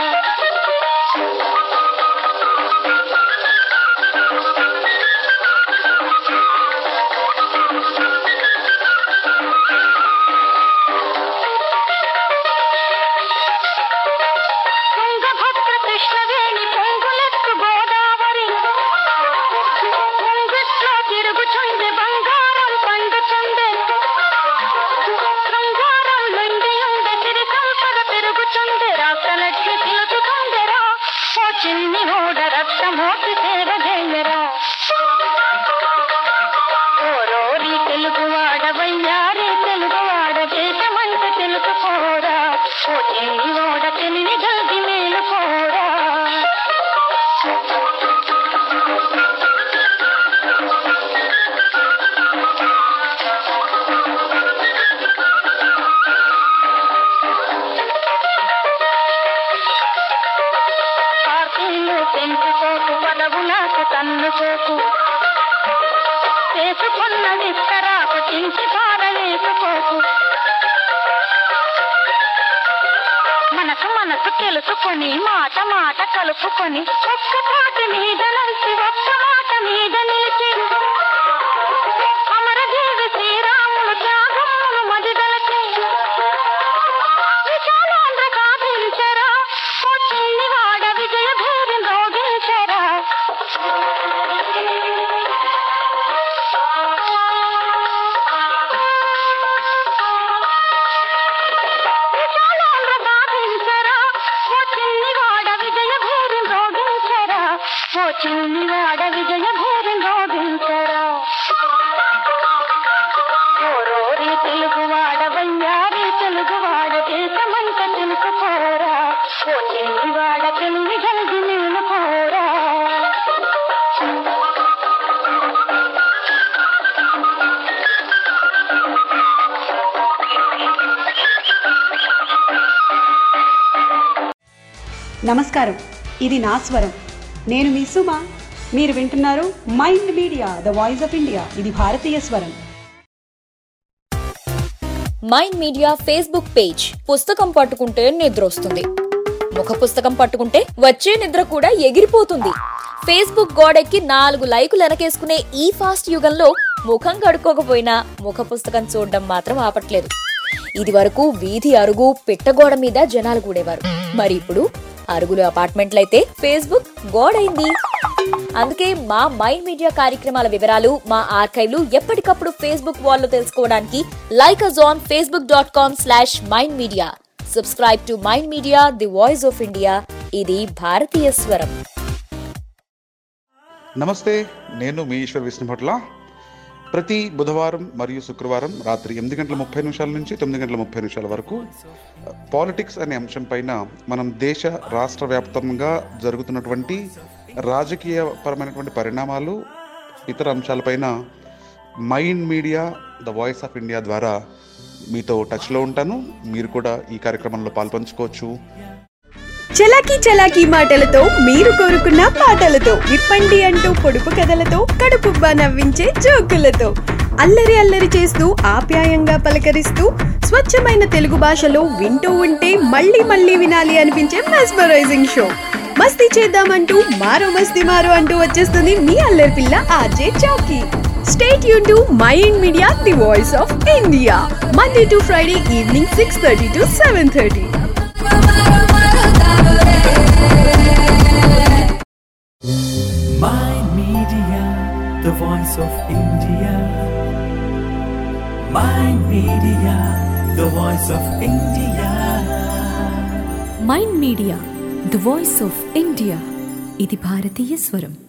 తుంగభద్ర కృష్ణవేణి పొంగులెత్తు గోదావరి పొంగుట్లో తిరుగుచుండే బంగారం పండుచుండే శృంగారం నుండి ఉండే సిరి సంపద పెరుగుచుండే రాష్ట్రలక్ష్మి పిలుచుకుందెరా ఓ చిన్ని ఓడ రక్తమోటి సేవ చేయరా ఓరోరి తెలుగువాడ వయ్యారి తెలుగువాడ దేశమంత తెలుసుకోరా ఓ చిన్ని ఓడ తెలివి గల్గి మేలుకోరా పార్టీలు పెంచుకోకు పదవులకు తన్నుకోకు చేసుకున్న విస్తరాకు చించి పారవేసుకోకు మనసు మనసు తెలుసుకొని మాట మాట కలుపుకొని ఒక్క తాటి మీద నలిసి ఒక్క మాట మీద నిలిచి అమరజీవి శ్రీరామ చిన్నివాడ విజయ భేరి గోవిందరా ఓరోరి తెలుగువాడ వయ్యారి తెలుగువాడ దేశమంత తెలుసుకోరా ఓ చిన్నివాడ పెళ్లి జల్ది నేను కోరా నమస్కారం ఇది నా స్వరం నేను మీ సుమ మీరు వింటున్నారు mind media the voice of India ఇది భారతీయ స్వరం మైండ్ మీడియా ఫేస్బుక్ పేజ్ పుస్తకం పట్టుకుంటే నిద్ర వస్తుంది ముఖ పుస్తకం పట్టుకుంటే వచ్చే నిద్ర కూడా ఎగిరిపోతుంది ఫేస్బుక్ గోడెక్కి నాలుగు లైకులు వెనకేసుకునే ఈ ఫాస్ట్ యుగంలో ముఖం కడుక్కోకపోయినా ముఖ పుస్తకం చూడడం మాత్రం ఆపట్లేదు ఇది వరకు వీధి అరుగు పిట్టగోడ మీద జనాలు కూడేవారు మరి ఇప్పుడు అరుగులు అపార్ట్మెంట్లయితే ఫేస్బుక్ గోడైంది అందుకే మా మైండ్ మీడియా కార్యక్రమాల వివరాలు మా ఆర్కైవ్లు ఎప్పటికప్పుడు ఫేస్బుక్ వాల్లో తెలుసుకోవడానికి like us on Facebook dot com slash mind media subscribe to mind media the voice of India ఇది భారతీయ స్వరం నమస్తే నేను మీ ఈశ్వర్ విష్ణుభట్ల ప్రతి బుధవారం మరియు శుక్రవారం రాత్రి ఎనిమిది గంటల ముప్పై నిమిషాల నుంచి తొమ్మిది గంటల ముప్పై నిమిషాల వరకు పాలిటిక్స్ అనే అంశం పైన మనం దేశ రాష్ట్ర వ్యాప్తంగా జరుగుతున్నటువంటి రాజకీయ పరమైనటువంటి పరిణామాలు ఇతర అంశాలపైన mind media the voice of India ద్వారా మీతో టచ్లో ఉంటాను మీరు కూడా ఈ కార్యక్రమంలో పాల్పంచుకోవచ్చు చలాకీ చలాకీ మాటలతో మీరు కోరుకున్న పాటలతో విప్పండి అంటూ పొడుపు కథలతో కడుపుబ్బా నవ్వించే జోకులతో అల్లరి అల్లరి చేస్తూ ఆప్యాయంగా పలకరిస్తూ స్వచ్ఛమైన తెలుగు భాషలో వింటూ ఉంటే మళ్ళీ మళ్ళీ వినాలి అనిపించే మెస్మరైజింగ్ షో మస్తీ చేద్దామంటూ మారో మస్తీ మారో అంటూ వచ్చేస్తుంది మీ అల్లరి పిల్ల ఆర్జే చౌకీ స్టేట్ యూన్ to mind media the voice of India Monday to Friday evening six thirty to seven thirty Mind Media, the voice of India. Mind Media, the voice of India. Mind media the voice of India ఇది భారతీయ స్వరం